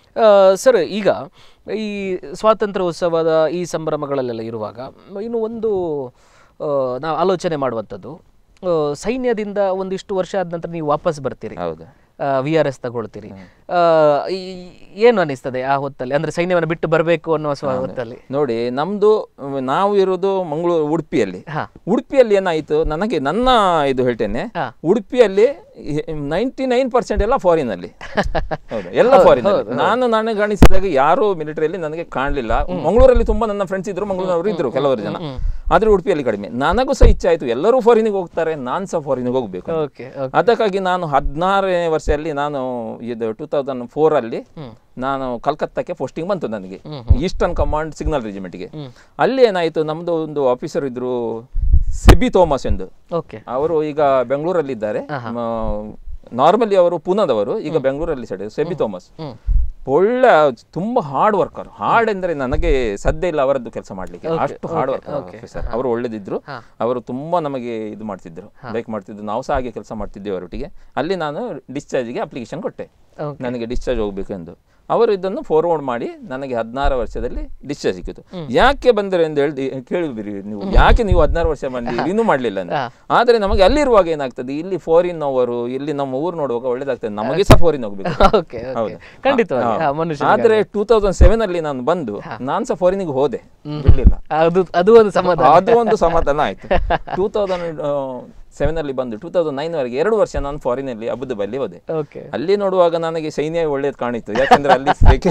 ಸರ್ ಈಗ ಈ ಸ್ವಾತಂತ್ರ್ಯ ಉತ್ಸವದ ಈ ಸಂಭ್ರಮಗಳಲ್ಲೆಲ್ಲ ಇರುವಾಗ ಇನ್ನು ಒಂದು ಆ, ನಾವು ಆಲೋಚನೆ ಮಾಡುವಂಥದ್ದು ಆ, ಸೈನ್ಯದಿಂದ ಒಂದಿಷ್ಟು ವರ್ಷ ಆದ ನಂತರ ನೀವು ವಾಪಸ್ ಬರ್ತೀರಿ ಹೌದು ವಿ ಆರ್ ಎಸ್ ತಗೊಳ್ತೀರಿ ಆ, ಈ- ಏನು ಅನಿಸ್ತದೆ ಆ ಹೊತ್ತಲ್ಲಿ ಅಂದ್ರೆ ಸೈನ್ಯವನ್ನು ಬಿಟ್ಟು ಬರಬೇಕು ಅನ್ನುವ ಸ್ವ ಹೊತ್ತಲ್ಲಿ ನೋಡಿ ನಮ್ದು ಅಹ್, ನಾವು ಇರೋದು ಮಂಗಳೂರು ಉಡುಪಿಯಲ್ಲಿ ಹಾ. ಉಡುಪಿಯಲ್ಲಿ ಏನಾಯ್ತು ನನಗೆ ನನ್ನ ಇದು ಹೇಳ್ತೇನೆ ಹಾ. ಉಡುಪಿಯಲ್ಲಿ ನೈಂಟಿ ನೈನ್ ಪರ್ಸೆಂಟ್ ಎಲ್ಲ ಫಾರಿನ್ ಅಲ್ಲಿ ಹೌದು ಎಲ್ಲ ಫಾರಿನ್ ನಾನು ನನಗೆ ಕಾಣಿಸಿದಾಗ ಯಾರು ಮಿಲಿಟರಿಯಲ್ಲಿ ನನಗೆ ಕಾಣಲಿಲ್ಲ ಮಂಗಳೂರಲ್ಲಿ ತುಂಬಾ ನನ್ನ ಫ್ರೆಂಡ್ಸ್ ಇದ್ರು ಮಂಗಳೂರವರು ಇದ್ರು ಕೆಲವರು ಜನ ಆದ್ರೆ ಉಡುಪಿಯಲ್ಲಿ ಕಡಿಮೆ ನನಗೂ ಸಹ ಇಚ್ಛೆ ಆಯ್ತು ಎಲ್ಲರೂ ಫಾರಿನಿಗೆ ಹೋಗ್ತಾರೆ ನಾನು ಸಹ ಫಾರಿನಿಗೆ ಹೋಗ್ಬೇಕು ಅಂತ. ಓಕೆ ಅದಕ್ಕಾಗಿ ನಾನು ಹದಿನಾರನೇ ವರ್ಷದಲ್ಲಿ ನಾನು ಇದು ಟೂ ತೌಸಂಡ್ ಫೋರ್ ಅಲ್ಲಿ ನಾನು ಕಲ್ಕತ್ತಾಕ್ಕೆ ಪೋಸ್ಟಿಂಗ್ ಬಂತು ನನಗೆ ಈಸ್ಟರ್ನ್ ಕಮಾಂಡ್ ಸಿಗ್ನಲ್ ರೆಜಿಮೆಂಟ್ಗೆ ಅಲ್ಲಿ ಏನಾಯ್ತು ನಮ್ದು ಒಂದು ಆಫೀಸರ್ ಇದ್ರು ಸೆಬಿ ಥೋಮಸ್ ಎಂದು ಓಕೆ ಅವರು ಈಗ ಬೆಂಗಳೂರಲ್ಲಿದ್ದಾರೆ ನಾರ್ಮಲಿ ಅವರು ಪೂನಾದವರು ಈಗ ಬೆಂಗಳೂರಲ್ಲಿ ಸೆಡೆ ಸೆಬಿ ಥೋಮಸ್ ಹ್ಮ್ ಒಳ್ಳೆ ತುಂಬಾ ಹಾರ್ಡ್ ವರ್ಕರ್ ಹಾರ್ಡ್ ಎಂದ್ರೆ ನನಗೆ ಸದ್ಯ ಇಲ್ಲ ಅವರದ್ದು ಕೆಲಸ ಮಾಡ್ಲಿಕ್ಕೆ ಅಷ್ಟು ಹಾರ್ಡ್ ವರ್ಕರ್ ಆಫೀಸರ್ ಅವರು ಒಳ್ಳೆದಿದ್ರು ಅವರು ತುಂಬಾ ನಮಗೆ ಇದು ಮಾಡ್ತಿದ್ರು ಲೈಕ್ ಮಾಡ್ತಿದ್ರು ನಾವು ಸಹ ಹಾಗೆ ಕೆಲಸ ಮಾಡ್ತಿದ್ದೇವೆ ಅವರೊಟ್ಟಿಗೆ ಅಲ್ಲಿ ನಾನು ಡಿಸ್ಚಾರ್ಜ್ಗೆ ಅಪ್ಲಿಕೇಶನ್ ಕೊಟ್ಟೆ Okay. ನನಗೆ ಡಿಸ್ಚಾರ್ಜ್ ಹೋಗ್ಬೇಕು ಎಂದು ಅವರು ಇದನ್ನು ಫಾರ್ವರ್ಡ್ ಮಾಡಿ ನನಗೆ ಹದಿನಾರು ವರ್ಷದಲ್ಲಿ ಡಿಸ್ಚಾರ್ಜ್ ಸಿಕ್ಕಿತು ಯಾಕೆ ಬಂದರೆ ಎಂದು ಹೇಳಿ ಕೇಳಿಬಿರಿ ನೀವು ಯಾಕೆ ನೀವು ಹದಿನಾರು ವರ್ಷ ಮಾಡಿ ಇನ್ನೂ ಮಾಡಲಿಲ್ಲ ಅಂತ ಆದರೆ ನಮಗೆ ಅಲ್ಲಿರುವಾಗ ಏನಾಗ್ತದೆ ಇಲ್ಲಿ ಫಾರಿನ್ ಅವರು ಇಲ್ಲಿ ನಮ್ಮ ಊರು ನೋಡುವಾಗ ಒಳ್ಳೇದಾಗ್ತದೆ ನಮಗೆ ಸಹ ಫಾರಿನ್ ಹೋಗ್ಬೇಕು ಓಕೆ ಓಕೆ ಖಂಡಿತವಾಗಿ ಹಾ, ಮನುಷ್ಯ ಆದ್ರೆ ಟೂ ತೌಸಂಡ್ ಸೆವೆನ್ ಅಲ್ಲಿ ನಾನು ಬಂದು ನಾನ್ ಸಹ ಫಾರಿನಿಗೆ ಹೋದೆ ಬಿಡ್ಲಿಲ್ಲ ಅದು ಅದು ಒಂದು ಸಮಾಧಾನ ಅದು ಒಂದು ಸಮಾಧಾನ ಆಯ್ತು ಟೂ ತೌಸಂಡ್ ಸೆವೆನ್ ಅಲ್ಲಿ ಬಂದು ಟೂ ತೌಸಂಡ್ ನೈನ್ ವರೆಗೆ ಎರಡು ವರ್ಷ ನಾನು ಫಾರಿನ್ ಅಲ್ಲಿ ಅಬುದಾಬಲ್ಲಿ ಹೋದೆ ಓಕೆ ಅಲ್ಲಿ ನೋಡುವಾಗ ನನಗೆ ಸೈನ್ಯ ಒಳ್ಳೇದು ಕಾಣಿತ್ತು ಯಾಕಂದ್ರೆ ಅಲ್ಲಿ ಸಿಕ್ಕೆ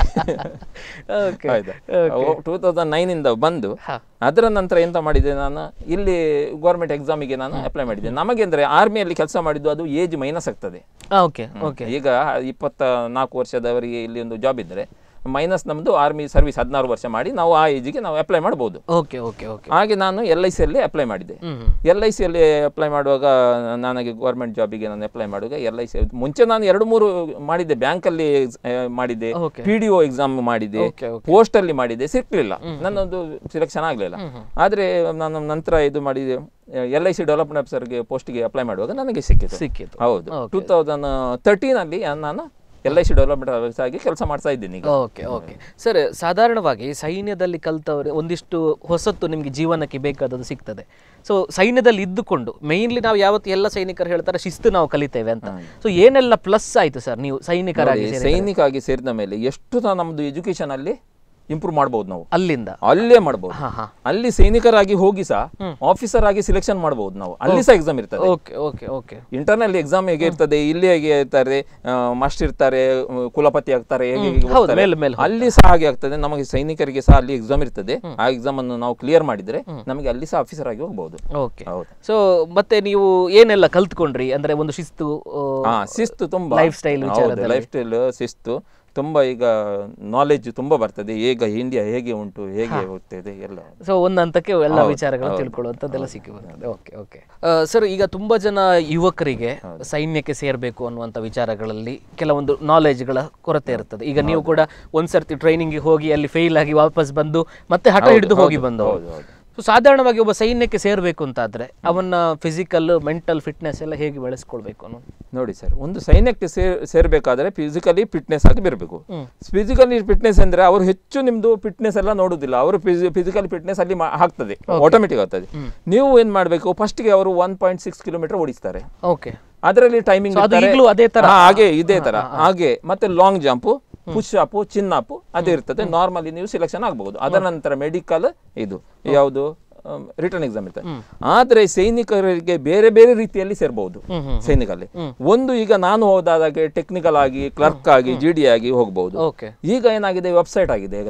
ಓಕೆ ಆಯ್ತಾ ಟೂ ತೌಸಂಡ್ ನೈನ್ ಇಂದ ಬಂದು ಹಾ. ಅದರ ನಂತರ ಎಂತ ಮಾಡಿದೆ ನಾನು ಇಲ್ಲಿ ಗೌರ್ಮೆಂಟ್ ಎಕ್ಸಾಮಿಗೆ ನಾನು ಅಪ್ಲೈ ಮಾಡಿದ್ದೆ ನಮಗೆ ಅಂದ್ರೆ ಆರ್ಮಿಯಲ್ಲಿ ಕೆಲಸ ಮಾಡಿದ್ದು ಅದು ಏಜ್ ಮೈನಸ್ ಆಗ್ತದೆ ಓಕೆ ಓಕೆ ಈಗ ಇಪ್ಪತ್ತ ನಾಲ್ಕು ವರ್ಷದವರಿಗೆ ಇಲ್ಲಿ ಒಂದು ಜಾಬ್ ಇದ್ದರೆ ಮೈನಸ್ ನಮ್ದು ಆರ್ಮಿ ಸರ್ವಿಸ್ ಹದಿನಾರು ವರ್ಷ ಮಾಡಿ ನಾವು ಆ ಏಜಿಗೆ ನಾವು ಅಪ್ಲೈ ಮಾಡ್ಬೋದು ಓಕೆ ಓಕೆ ಓಕೆ ಹಾಗೆ ನಾನು ಎಲ್ ಐ ಸಿಯಲ್ಲಿ ಅಪ್ಲೈ ಮಾಡಿದ್ದೆ ಹ್ಮ್ ಎಲ್ ಐ ಸಿಯಲ್ಲಿ ಅಪ್ಲೈ ಮಾಡುವಾಗ ನನಗೆ ಗೌರ್ಮೆಂಟ್ ಜಾಬಿಗೆ ನಾನು ಅಪ್ಲೈ ಮಾಡುವಾಗ ಎಲ್ ಐ ಸಿ ಮುಂಚೆ ನಾನು ಎರಡು ಮೂರು ಮಾಡಿದ್ದೆ ಬ್ಯಾಂಕಲ್ಲಿ ಮಾಡಿದ್ದೆ Okay. P D O exam ಮಾಡಿದ್ದೆ Okay, okay. ಪೋಸ್ಟ್ ಅಲ್ಲಿ ಮಾಡಿದ್ದೆ ಸಿಕ್ಲಿಲ್ಲ ನನ್ನದು ಸೆಲೆಕ್ಷನ್ ಆಗಲಿಲ್ಲ ಆದರೆ ನಾನು ನಂತರ ಇದು ಮಾಡಿದೆ ಎಲ್ ಐ ಸಿ ಡೆವಲಪ್ಮೆಂಟ್ ಆಫೀಸರ್ಗೆ ಪೋಸ್ಟ್ಗೆ ಅಪ್ಲೈ ಮಾಡುವಾಗ ನನಗೆ ಸಿಕ್ಕಿತು ಸಿಕ್ಕಿತು ಹೌದು ಟೂ ತೌಸಂಡ್ ತರ್ಟೀನ್ ಅಲ್ಲಿ ನಾನು L I C development officer ಆಗಿ ಕೆಲಸ ಮಾಡ್ತಾ ಇದ್ದೀನಿ ಈಗ ಓಕೆ ಓಕೆ ಸರ್ ಸಾಧಾರಣವಾಗಿ ಸೈನ್ಯದಲ್ಲಿ ಕಲ್ತವರು ಒಂದಿಷ್ಟು ಹೊಸತ್ತು ನಿಮಗೆ ಜೀವನಕ್ಕೆ ಬೇಕಾದದ್ದು ಸಿಗ್ತದೆ ಸೊ ಸೈನ್ಯದಲ್ಲಿ ಇದ್ದುಕೊಂಡು ಮೇಯ್ನ್ಲಿ ನಾವು ಯಾವತ್ತು ಎಲ್ಲ ಸೈನಿಕರು ಹೇಳ್ತಾರೆ ಶಿಸ್ತು ನಾವು ಕಲಿತೇವೆ ಅಂತ ಸೊ ಏನೆಲ್ಲ ಪ್ಲಸ್ ಆಯ್ತು ಸರ್ ನೀವು ಸೈನಿಕರಾಗಿ ಸೇರಿ ಸೈನಿಕ ಆಗಿ ಸೇರಿದ ಮೇಲೆ ಎಷ್ಟು ತ- ನಮ್ದು ಎಜುಕೇಶನ್ ಅಲ್ಲಿ ಇಂಪ್ರೂವ್ ಮಾಡ್ಬೋದು ನಾವು ಅಲ್ಲಿಂದ ಅಲ್ಲೇ ಮಾಡ್ಬೋದು ಹಾ ಹಾ ಅಲ್ಲಿ ಸೈನಿಕರಾಗಿ ಹೋಗಿ ಸಹ ಆಫೀಸರ್ ಆಗಿ ಸೆಲೆಕ್ಷನ್ ಮಾಡಬಹುದು ನಾವು ಅಲ್ಲಿ ಸಹ ಎಕ್ಸಾಮ್ ಇರ್ತದೆ okay okay okay internal exam ಹೇಗೆ ಇರ್ತದೆ ಇಲ್ಲಿ ಹೇಗೆ ಇರ್ತಾರೆ ಮಾಸ್ಟರ್ ಇರ್ತಾರೆ ಆ, ಕುಲಪತಿ ಆಗ್ತಾರೆ ಹೇಗೆ ಹೇಗೆ ಹೌದು, ಹೋಗ್ತಾರೆ. ಮೇಲೆ ಮೇಲೆ ಅಲ್ಲಿ ಸಹ ಹಾಗೆ ಆಗ್ತದೆ ನಮಗೆ ಸೈನಿಕರಿಗೆ ಸಹ ಅಲ್ಲಿ ಎಕ್ಸಾಮ್ ಇರ್ತದೆ ಆ ಎಕ್ಸಾಮ್ ಅನ್ನು ನಾವು ಕ್ಲಿಯರ್ ಮಾಡಿದ್ರೆ ನಮಗೆ ಅಲ್ಲಿ ಸಹ ಆಫೀಸರ್ ಆಗಿ ಹೋಗಬಹುದು ಓಕೆ ಹೌದು ಸೊ ಮತ್ತೆ ನೀವು ಏನೆಲ್ಲ ಕಲ್ತ್ಕೊಂಡ್ರಿ ಅಂದ್ರೆ ಒಂದು ಶಿಸ್ತು ಆ, ಹಾ ಶಿಸ್ತು ತುಂಬಾ Life style ವಿಚಾರದಲ್ಲಿ. ಲೈಫ್ ಸ್ಟೈಲ್ ಶಿಸ್ತು ತುಂಬಾ ಈಗ ನಾಲೆಜ್ ತುಂಬಾ ಬರ್ತದೆ ಈಗ ಇಂಡಿಯಾ ಹೇಗೆ ಉಂಟು ಹೇಗೆ ಹೋಗ್ತದೆ ಎಲ್ಲ ಸೊ ಒಂದು ಹಂತಕ್ಕೆ ಎಲ್ಲ ವಿಚಾರಗಳನ್ನು ತಿಳ್ಕೊಳ್ಳುವಂಥದ್ದೆಲ್ಲ ಸಿಕ್ಕಿ ಬರ್ತದೆ ಓಕೆ ಓಕೆ ಸರ್ ಈಗ ತುಂಬಾ ಜನ ಯುವಕರಿಗೆ ಸೈನ್ಯಕ್ಕೆ ಸೇರಬೇಕು ಅನ್ನುವಂಥ ವಿಚಾರಗಳಲ್ಲಿ ಕೆಲವೊಂದು ನಾಲೆಜ್ಗಳ ಕೊರತೆ ಇರ್ತದೆ ಈಗ ನೀವು ಕೂಡ ಒಂದ್ಸರ್ತಿ ಟ್ರೈನಿಂಗ್ಗೆ ಹೋಗಿ ಅಲ್ಲಿ ಫೇಲ್ ಆಗಿ ವಾಪಸ್ ಬಂದು ಮತ್ತೆ ಹಠ ಹಿಡಿದು ಹೋಗಿ ಬಂದವರು ಹೌದು ಹೌದು ಸೊ ಸಾಧಾರಣವಾಗಿ ಒಬ್ಬ ಸೈನ್ಯಕ್ಕೆ ಸೇರಬೇಕು ಅಂತಾದ್ರೆ ಅವನ ಫಿಸಿಕಲ್ ಮೆಂಟಲ್ ಫಿಟ್ನೆಸ್ ಎಲ್ಲ ಹೇಗೆ ಬೆಳೆಸ್ಕೊಳ್ಬೇಕು ಅನ್ನೋ ನೋಡಿ ಸರ್ ಒಂದು ಸೈನ್ಯಕ್ಕೆ ಸೇರ್ ಸೇರ್ಬೇಕಾದ್ರೆ ಫಿಸಿಕಲಿ ಫಿಟ್ನೆಸ್ ಆಗಿ ಬರಬೇಕು ಫಿಸಿಕಲಿ ಫಿಟ್ನೆಸ್ ಅಂದ್ರೆ ಅವರು ಹೆಚ್ಚು ನಿಮ್ದು ಫಿಟ್ನೆಸ್ ಎಲ್ಲ ನೋಡುದಿಲ್ಲ ಅವರು ಫಿಸಿಕಲ್ ಫಿಟ್ನೆಸ್ ಅಲ್ಲಿ ಮಾ- ಆಗ್ತದೆ ಆಟೋಮೆಟಿಕ್ ಆಗ್ತದೆ ನೀವು ಏನ್ ಮಾಡಬೇಕು ಫಸ್ಟ್ಗೆ ಅವರು ಒನ್ ಪಾಯಿಂಟ್ ಸಿಕ್ಸ್ ಕಿಲೋಮೀಟರ್ ಓಡಿಸ್ತಾರೆ ಓಕೆ ಅದರಲ್ಲಿ ಟೈಮಿಂಗ್ ಅದು ಈಗಲೂ ಅದೇ ತರ ಹಾಗೆ ಇದೇ ತರ ಹಾಗೆ ಮತ್ತೆ long jump push up chin up ಅದೇ ಇರ್ತದೆ ನಾರ್ಮಲಿ ನೀವು ಸೆಲೆಕ್ಷನ್ ಆಗಬಹುದು ಅದರ ನಂತರ ಮೆಡಿಕಲ್ ಇದು ಯಾವುದು ರಿಟರ್ನ್ ಎಕ್ಸಾಮ್ ಇರ್ತದೆ ಆದ್ರೆ ಸೈನಿಕರಿಗೆ ಬೇರೆ ಬೇರೆ ರೀತಿಯಲ್ಲಿ ಸೇರ್ಬಹುದು ಸೈನಿಕಲ್ಲಿ ಒಂದು ಈಗ ನಾನು ಹೋದಾಗೆ ಟೆಕ್ನಿಕಲ್ ಆಗಿ ಕ್ಲರ್ಕ್ ಆಗಿ ಜಿ ಡಿ ಆಗಿ ಹೋಗಬಹುದು ಓಕೆ ಈಗ ಏನಾಗಿದೆ ವೆಬ್ಸೈಟ್ ಆಗಿದೆ ಎಲ್ಲ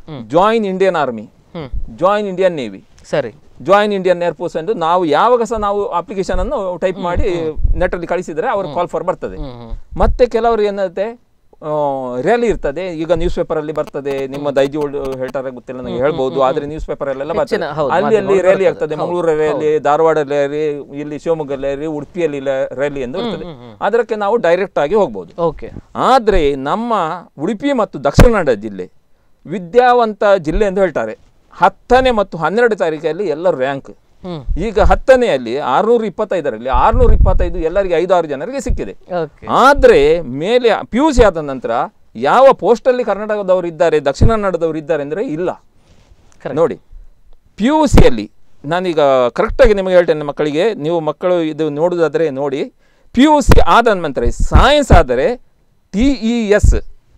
join Indian army hmm join Indian navy ಸರಿ ಜಾಯಿನ್ ಇಂಡಿಯನ್ ಏರ್ಫೋರ್ಸ್ ಎಂದು ನಾವು ಯಾವಾಗ ಸಹ ನಾವು ಅಪ್ಲಿಕೇಶನ್ ಅನ್ನು ಟೈಪ್ ಮಾಡಿ ನೆಟ್ಟಲ್ಲಿ ಕಳಿಸಿದರೆ ಅವ್ರ ಕಾಲ್ ಫಾರ್ ಬರ್ತದೆ ಹ್ಮ್ ಹ್ಮ್ ಮತ್ತೆ ಕೆಲವರು ಏನಂತೆ ರ್ಯಾಲಿ ಇರ್ತದೆ ಈಗ ನ್ಯೂಸ್ ಪೇಪರ್ ಅಲ್ಲಿ ಬರ್ತದೆ ನಿಮ್ಮ ದೈಜಿ ಓಲ್ಡ್ ಹೇಳ್ತಾರೆ ಗೊತ್ತಿಲ್ಲ ನನಗೆ ಹೇಳ್ಬಹುದು ಆದ್ರೆ ನ್ಯೂಸ್ ಪೇಪರ್ ಅಲ್ಲೆಲ್ಲ ಬರ್ತದೆ ಹೆಚ್ಚಿನ- ಹೌದು, ಅಲ್ಲಿ ಅಲ್ಲಿ ಮಾಧ್ಯಮಗಳು ರ್ಯಾಲಿ ಬರ್ತದೆ. ಆಗ್ತದೆ ಮಂಗಳೂರು ರ್ಯಾಲಿ ಧಾರವಾಡ ರ್ಯಾಲಿ ಇಲ್ಲಿ ಶಿವಮೊಗ್ಗ ರ್ಯಾಲಿ ಉಡುಪಿಯಲ್ಲಿ ರ್ಯಾಲಿ ಎಂದು ಇರ್ತದೆ ಅದಕ್ಕೆ ನಾವು ಡೈರೆಕ್ಟ್ ಆಗಿ ಹೋಗ್ಬೋದು ಓಕೆ ಆದರೆ ನಮ್ಮ ಉಡುಪಿ ಮತ್ತು ದಕ್ಷಿಣ ಕನ್ನಡ ಜಿಲ್ಲೆ ವಿದ್ಯಾವಂತ ಜಿಲ್ಲೆ ಎಂದು ಹೇಳ್ತಾರೆ ಹತ್ತನೇ ಮತ್ತು ಹನ್ನೆರಡು ತಾರೀಕಲ್ಲಿ ಎಲ್ಲ ರ್ಯಾಂಕ್ ಹ್ಮ್ ಈಗ ಹತ್ತನೆಯಲ್ಲಿ ಆರ್ನೂರ ಇಪ್ಪತ್ತೈದರಲ್ಲಿ ಆರ್ನೂರ ಇಪ್ಪತ್ತೈದು ಎಲ್ಲರಿಗೆ ಐದು ಆರು ಜನರಿಗೆ ಸಿಕ್ಕಿದೆ ಓಕೆ ಆದರೆ ಮೇಲೆ ಪಿ ಯು ಸಿ ಆದ ನಂತರ ಯಾವ ಪೋಸ್ಟಲ್ಲಿ ಕರ್ನಾಟಕದವರು ಇದ್ದಾರೆ ದಕ್ಷಿಣ ಕನ್ನಡದವರು ಇದ್ದಾರೆ ಅಂದರೆ ಇಲ್ಲ Correct. ನೋಡಿ ಪಿ ಯು ಸಿಯಲ್ಲಿ ನಾನೀಗ ಕರೆಕ್ಟಾಗಿ ನಿಮಗೆ ಹೇಳ್ತೇನೆ ಮಕ್ಕಳಿಗೆ ನೀವು ಮಕ್ಕಳು ಇದು ನೋಡುವುದಾದರೆ ನೋಡಿ ಪಿ ಯು ಸಿ ಆದ ನಂತರ ಸೈನ್ಸ್ ಆದರೆ T E S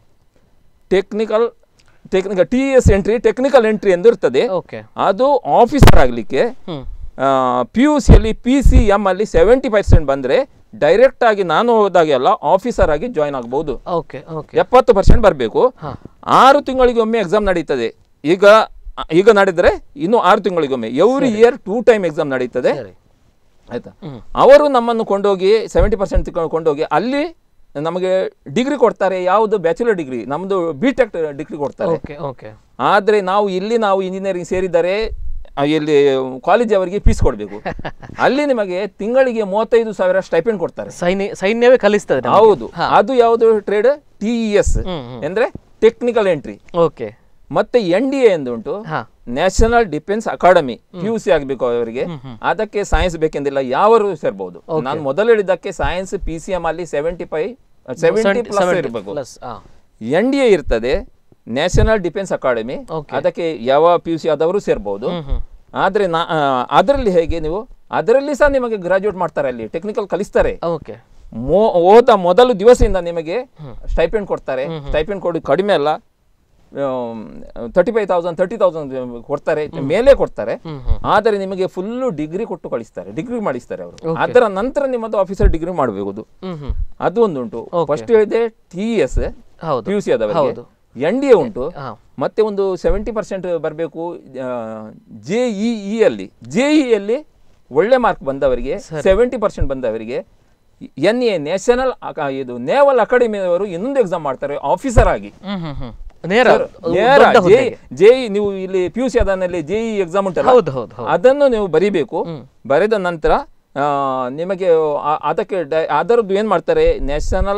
technical technical T S entry technical entry ಎಂದು ಇರ್ತದೆ ಓಕೆ ಅದು ಆಫೀಸರ್ ಆಗಲಿಕ್ಕೆ ಹ್ಮ್ ಪಿ ಯು ಸಿಯಲ್ಲಿ ಪಿ ಸಿ ಎಮ್ ಅಲ್ಲಿ ಸೆವೆಂಟಿ ಪರ್ಸೆಂಟ್ ಬಂದರೆ ಡೈರೆಕ್ಟ್ ಆಗಿ ನಾನು ಹೋದಾಗೆಲ್ಲ ಆಫೀಸರ್ ಆಗಿ ಜಾಯ್ನ್ ಆಗ್ಬೋದು ಓಕೆ ಓಕೆ ಎಪ್ಪತ್ತು ಪರ್ಸೆಂಟ್ ಬರಬೇಕು ಹಾ. ಆರು ತಿಂಗಳಿಗೆ ಒಮ್ಮೆ ಎಕ್ಸಾಮ್ ನಡೀತದೆ ಈಗ ಈಗ ನಡೆದರೆ ಇನ್ನು ಆರು ತಿಂಗಳಿಗೊಮ್ಮೆ every year two time exam ನಡೀತದೆ ಸರಿ ಆಯ್ತಾ ಅವರು ನಮ್ಮನ್ನು ಕೊಂಡೋಗಿ ಸೆವೆಂಟಿ ಪರ್ಸೆಂಟ್ ಕೊಂಡೋಗಿ ಅಲ್ಲಿ ನಮಗೆ ಡಿಗ್ರಿ ಕೊಡ್ತಾರೆ ಯಾವುದು ಬ್ಯಾಚುಲರ್ ಡಿಗ್ರಿ ನಮ್ಮದು ಬಿ ಟೆಕ್ ಡಿಗ್ರಿ ಕೊಡ್ತಾರೆ ಓಕೆ ಓಕೆ ಆದರೆ ನಾವು ಇಲ್ಲಿ ನಾವು ಇಂಜಿನಿಯರಿಂಗ್ ಸೇರಿದರೆ ಆ, ಇಲ್ಲಿ ಕಾಲೇಜ್ ಅವರಿಗೆ ಫೀಸ್ ಕೊಡಬೇಕು ಅಲ್ಲಿ ನಿಮಗೆ ತಿಂಗಳಿಗೆ ಮೂವತ್ತೈದು ಸಾವಿರ ಸ್ಟೈಪೆಂಡ್ ಕೊಡ್ತಾರೆ ಸೈನ್ಯ ಸೈನ್ಯವೇ ಕಲಿಸ್ತದೆ ನಮ್ಗೆ. ಹೌದು ಅದು ಯಾವುದು trade T E S hmm, hmm. ಅಂದ್ರೆ ಟೆಕ್ನಿಕಲ್ ಎಂಟ್ರಿ ಓಕೆ ಮತ್ತೆ ಎನ್ ಡಿ ಎ ಎಂದುಂಟು ಹಾ national defence academy P U C ಆಗಬೇಕು ಅವರಿಗೆ ಅದಕ್ಕೆ ಸೈನ್ಸ್ ಬೇಕೆಂದಿಲ್ಲ ಯಾವರು ಸೇರ್ಬೋದು ನಾನು ಮೊದಲು ಹೇಳಿದ್ದಕ್ಕೆ ಸೈನ್ಸ್ ಪಿ ಸಿ ಎಂ ಅಲ್ಲಿ ಸೆವೆಂಟಿ ಫೈವ್ ಸೆವೆಂಟಿ ಪ್ಲಸ್ ಇರಬೇಕು ಪ್ಲಸ್ ಹಾ ಎನ್ ಡಿ ಎ ಇರ್ತದೆ ನ್ಯಾಷನಲ್ ಡಿಫೆನ್ಸ್ ಅಕಾಡೆಮಿ Okay. ಅದಕ್ಕೆ ಯಾವ ಪಿ ಯು ಸಿ ಆದವರು ಸೇರ್ಬೋದು ಹ್ಮ್ ಹ್ಮ್ ಆದರೆ ನಾ ಅದರಲ್ಲಿ ಹೇಗೆ ನೀವು ಅದರಲ್ಲಿ ಸಹ ನಿಮಗೆ ಗ್ರಾಜುಯೇಟ್ ಮಾಡ್ತಾರೆ ಅಲ್ಲಿ ಟೆಕ್ನಿಕಲ್ ಕಲಿಸ್ತಾರೆ ಓಕೆ ಮೋ ಹೋದ ಮೊದಲು ದಿವಸದಿಂದ ನಿಮಗೆ ಸ್ಟೈಪೆಂಡ್ ಕೊಡ್ತಾರೆ ಸ್ಟೈಪೆಂಡ್ ಕೊಡಿ ಕಡಿಮೆ ಅಲ್ಲ thirty five thousand thirty thousand ಕೊಡ್ತಾರೆ ಮೇಲೆ ಕೊಡ್ತಾರೆ ಹ್ಮ್ ಹ್ಮ್ ಆದರೆ ನಿಮಗೆ ಫುಲ್ಲು ಡಿಗ್ರಿ ಕೊಟ್ಟು ಕಳಿಸ್ತಾರೆ ಡಿಗ್ರಿ ಮಾಡಿಸ್ತಾರೆ ಅವರು ಅದರ ನಂತರ ನಿಮ್ಮದು ಆಫೀಸರ್ ಡಿಗ್ರಿ ಮಾಡಬಹುದು ಹ್ಮ್ ಹ್ಮ್ ಅದು ಒಂದು ಉಂಟು ಫಸ್ಟ್ ಹೇಳಿದೆ ಟಿ ಎಸ್ ಹೌದು ಪಿ ಯು ಸಿ ಆದವರಿಗೆ ಹೌದು. ಎನ್ ಡಿ ಎ ಉಂಟು ಹಾ ಮತ್ತೆ ಒಂದು ಸೆವೆಂಟಿ ಪರ್ಸೆಂಟ್ ಬರಬೇಕು ಜೆ ಇ ಇ ಅಲ್ಲಿ ಜೆ ಅಲ್ಲಿ ಒಳ್ಳೆ ಮಾರ್ಕ್ ಬಂದವರಿಗೆ ಸೆವೆಂಟಿ ಪರ್ಸೆಂಟ್ ಬಂದವರಿಗೆ ಎನ್ ಎ ನ್ಯಾಷನಲ್ ಇದು ನೇವಲ್ ಅಕಾಡೆಮಿಯವರು ಇನ್ನೊಂದು ಎಕ್ಸಾಮ್ ಮಾಡ್ತಾರೆ ಆಫೀಸರ್ ಆಗಿ ಹ್ಮ್ ಹ್ಮ್ ಹ್ಮ್ ನೇರ ನೇರ ದೊಡ್ಡ ಜೆ ಹುದ್ದೆಗೆ. ಜೆ ನೀವು ಇಲ್ಲಿ ಪಿ ಯು ಸಿ ಆದಲ್ಲಿ ಜೆ ಇ ಎಕ್ಸಾಮ್ ಉಂಟಲ್ಲ ಹೌದು ಹೌದು ಹೌದು ಅದನ್ನು ನೀವು ಬರಿಬೇಕು ಬರೆದ ನಂತರ ಆ, ನಿಮಗೆ ಆ- ಅದಕ್ಕೆ ಡೈ- ಅದರದ್ದು ಏನು ಮಾಡ್ತಾರೆ ನ್ಯಾಷನಲ್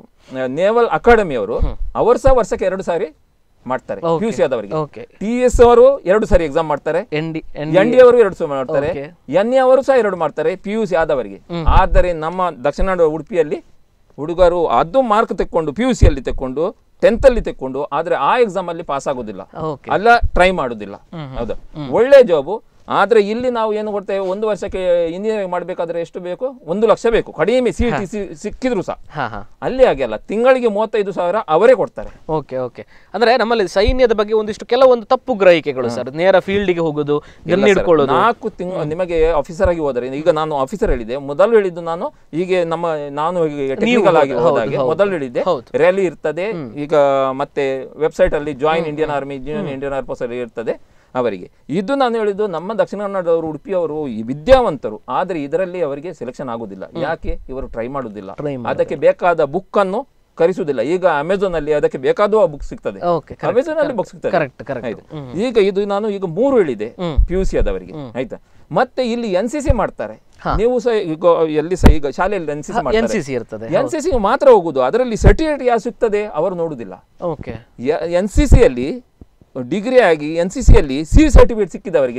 ನೇವಲ್ ಅಕಾಡೆಮಿಯವರು ಅವರು ಸಹ ವರ್ಷಕ್ಕೆ ಎರಡು ಸಾರಿ ಮಾಡ್ತಾರೆ ಪಿ ಯು ಸಿ ಆದವರಿಗೆ ಓಕೆ ಟಿ ಎಸ್ ಅವರು ಎರಡು ಸಾರಿ ಎಕ್ಸಾಮ್ ಮಾಡ್ತಾರೆ N D N N D ಅವರು ಎರಡು ಸಾರಿ ಮಾಡ್ತಾರೆ Okay. ಎನ್ ಎ ಅವರು ಸಹ ಎರಡು ಮಾಡ್ತಾರೆ ಪಿ ಯು ಸಿ ಆದವರಿಗೆ ಆದರೆ ನಮ್ಮ ದಕ್ಷಿಣ ಕನ್ನಡ ಉಡುಪಿಯಲ್ಲಿ ಹುಡುಗರು ಅದು ಮಾರ್ಕ್ ತೆಕ್ಕೊಂಡು ಪಿ ಯು ಸಿಯಲ್ಲಿ ತೆಕ್ಕೊಂಡು ಟೆಂತ್ ಅಲ್ಲಿ ತೆಕ್ಕೊಂಡು ಆದ್ರೆ ಆ ಎಕ್ಸಾಮ್ ಅಲ್ಲಿ ಪಾಸ್ ಆಗೋದಿಲ್ಲ ಓಕೆ ಅಲ್ಲ ಟ್ರೈ ಮಾಡುದಿಲ್ಲ ಹೌದಾ ಒಳ್ಳೆ ಜಾಬು ಆದ್ರೆ ಇಲ್ಲಿ ನಾವು ಏನು ಕೊಡ್ತೇವೆ ಒಂದು ವರ್ಷಕ್ಕೆ ಇಂಜಿನಿಯರಿಂಗ್ ಮಾಡಬೇಕಾದ್ರೆ ಎಷ್ಟು ಬೇಕು ಒಂದು ಲಕ್ಷ ಬೇಕು ಕಡಿಮೆ ಸಿ ಟಿ ಸಿಕ್ಕಿದ್ರು ಸಹ ಹಾ ಹಾ ಅಲ್ಲಿ ಹಾಗೆ ಅಲ್ಲ ತಿಂಗಳಿಗೆ ಮೂವತ್ತೈದು ಸಾವಿರ ಅವರೇ ಕೊಡ್ತಾರೆ ಓಕೆ ಓಕೆ ಅಂದ್ರೆ ನಮ್ಮಲ್ಲಿ ಸೈನ್ಯದ ಬಗ್ಗೆ ಒಂದಿಷ್ಟು ಕೆಲವೊಂದು ತಪ್ಪು ಗ್ರಹಿಕೆಗಳು ಸರ್ ನೇರ ಫೀಲ್ಡ್ಗೆ ಹೋಗೋದು ಗನ್ ಹಿಡ್ಕೊಳ್ಳೋದು ನಾಲ್ಕು ತಿಂಗಳು ನಿಮಗೆ ಆಫೀಸರ್ ಆಗಿ ಹೋದರೆ ಈಗ ನಾನು ಆಫೀಸರ್ ಹೇಳಿದೆ ಮೊದಲು ಹೇಳಿದ್ದು ನಾನು ಹೀಗೆ ನಮ್ಮ ನಾನು ಟೆಕ್ನಿಕಲ್ ಆಗಿ ಹೌದು, ಹೋದಾಗೆ ಹೌದು. ಮೊದಲು ಹೇಳಿದ್ದೆ ಹೌದು. ರ್ಯಾಲಿ ಇರ್ತದೆ ಈಗ ಮತ್ತೆ ವೆಬ್ಸೈಟ್ ಅಲ್ಲಿ join Indian army join Indian air force ಅಲ್ಲಿ ಇರ್ತದೆ ಅವರಿಗೆ ಇದು ನಾನು ಹೇಳಿದ್ದು ನಮ್ಮ ದಕ್ಷಿಣ ಕನ್ನಡದವರು ಉಡುಪಿಯವರು ಈ ವಿದ್ಯಾವಂತರು ಆದರೆ ಇದರಲ್ಲಿ ಅವರಿಗೆ ಸೆಲೆಕ್ಷನ್ ಆಗುದಿಲ್ಲ ಯಾಕೆ ಇವರು ಟ್ರೈ ಮಾಡುದಿಲ್ಲ Try ಅದಕ್ಕೆ ಬೇಕಾದ ಬುಕ್ ಅನ್ನು ಕರಿಸುವುದಿಲ್ಲ ಈಗ ಅಮೆಝಾನ್ ಅಲ್ಲಿ ಅದಕ್ಕೆ ಬೇಕಾದ ಬುಕ್ ಸಿಗ್ತದೆ ಓಕೆ ಅಮೆಝಾನ್ ಅಲ್ಲಿ ಬುಕ್ ಸಿಗ್ತದೆ ಕರೆಕ್ಟ್ ಕರೆಕ್ಟ್ ಆಯ್ತು ಈಗ ಇದು ನಾನು ಈಗ ಮೂರು ಹೇಳಿದೆ ಹ್ಮ್. ಪಿ ಯು ಸಿ ಆದವರಿಗೆ ಆಯ್ತಾ ಮತ್ತೆ ಇಲ್ಲಿ ಎನ್ ಸಿ ಸಿ ಮಾಡ್ತಾರೆ ನೀವು ಸಹ ಈಗ ಎಲ್ಲಿ ಸಹ ಈಗ ಶಾಲೆಯಲ್ಲಿ ಎನ್ ಸಿ ಸಿ ಎನ್ ಮಾಡ್ತಾರೆ ಸಿ ಸಿ ಇರ್ತದೆ ಎನ್ ಸಿ ಸಿ ಮಾತ್ರ ಹೋಗುದು ಅದರಲ್ಲಿ ಸರ್ಟಿಫಿಕೇಟ್ ಯಾವ ಸಿಗ್ತದೆ ಅವರು ನೋಡುದಿಲ್ಲ ಓಕೆ ಎನ್ ಸಿ ಸಿಯಲ್ಲಿ ಡಿಗ್ರಿ ಆಗಿ ಎನ್ ಸಿ ಸಿಯಲ್ಲಿ ಸಿ ಸರ್ಟಿಫಿಕೇಟ್ ಸಿಕ್ಕಿದವರಿಗೆ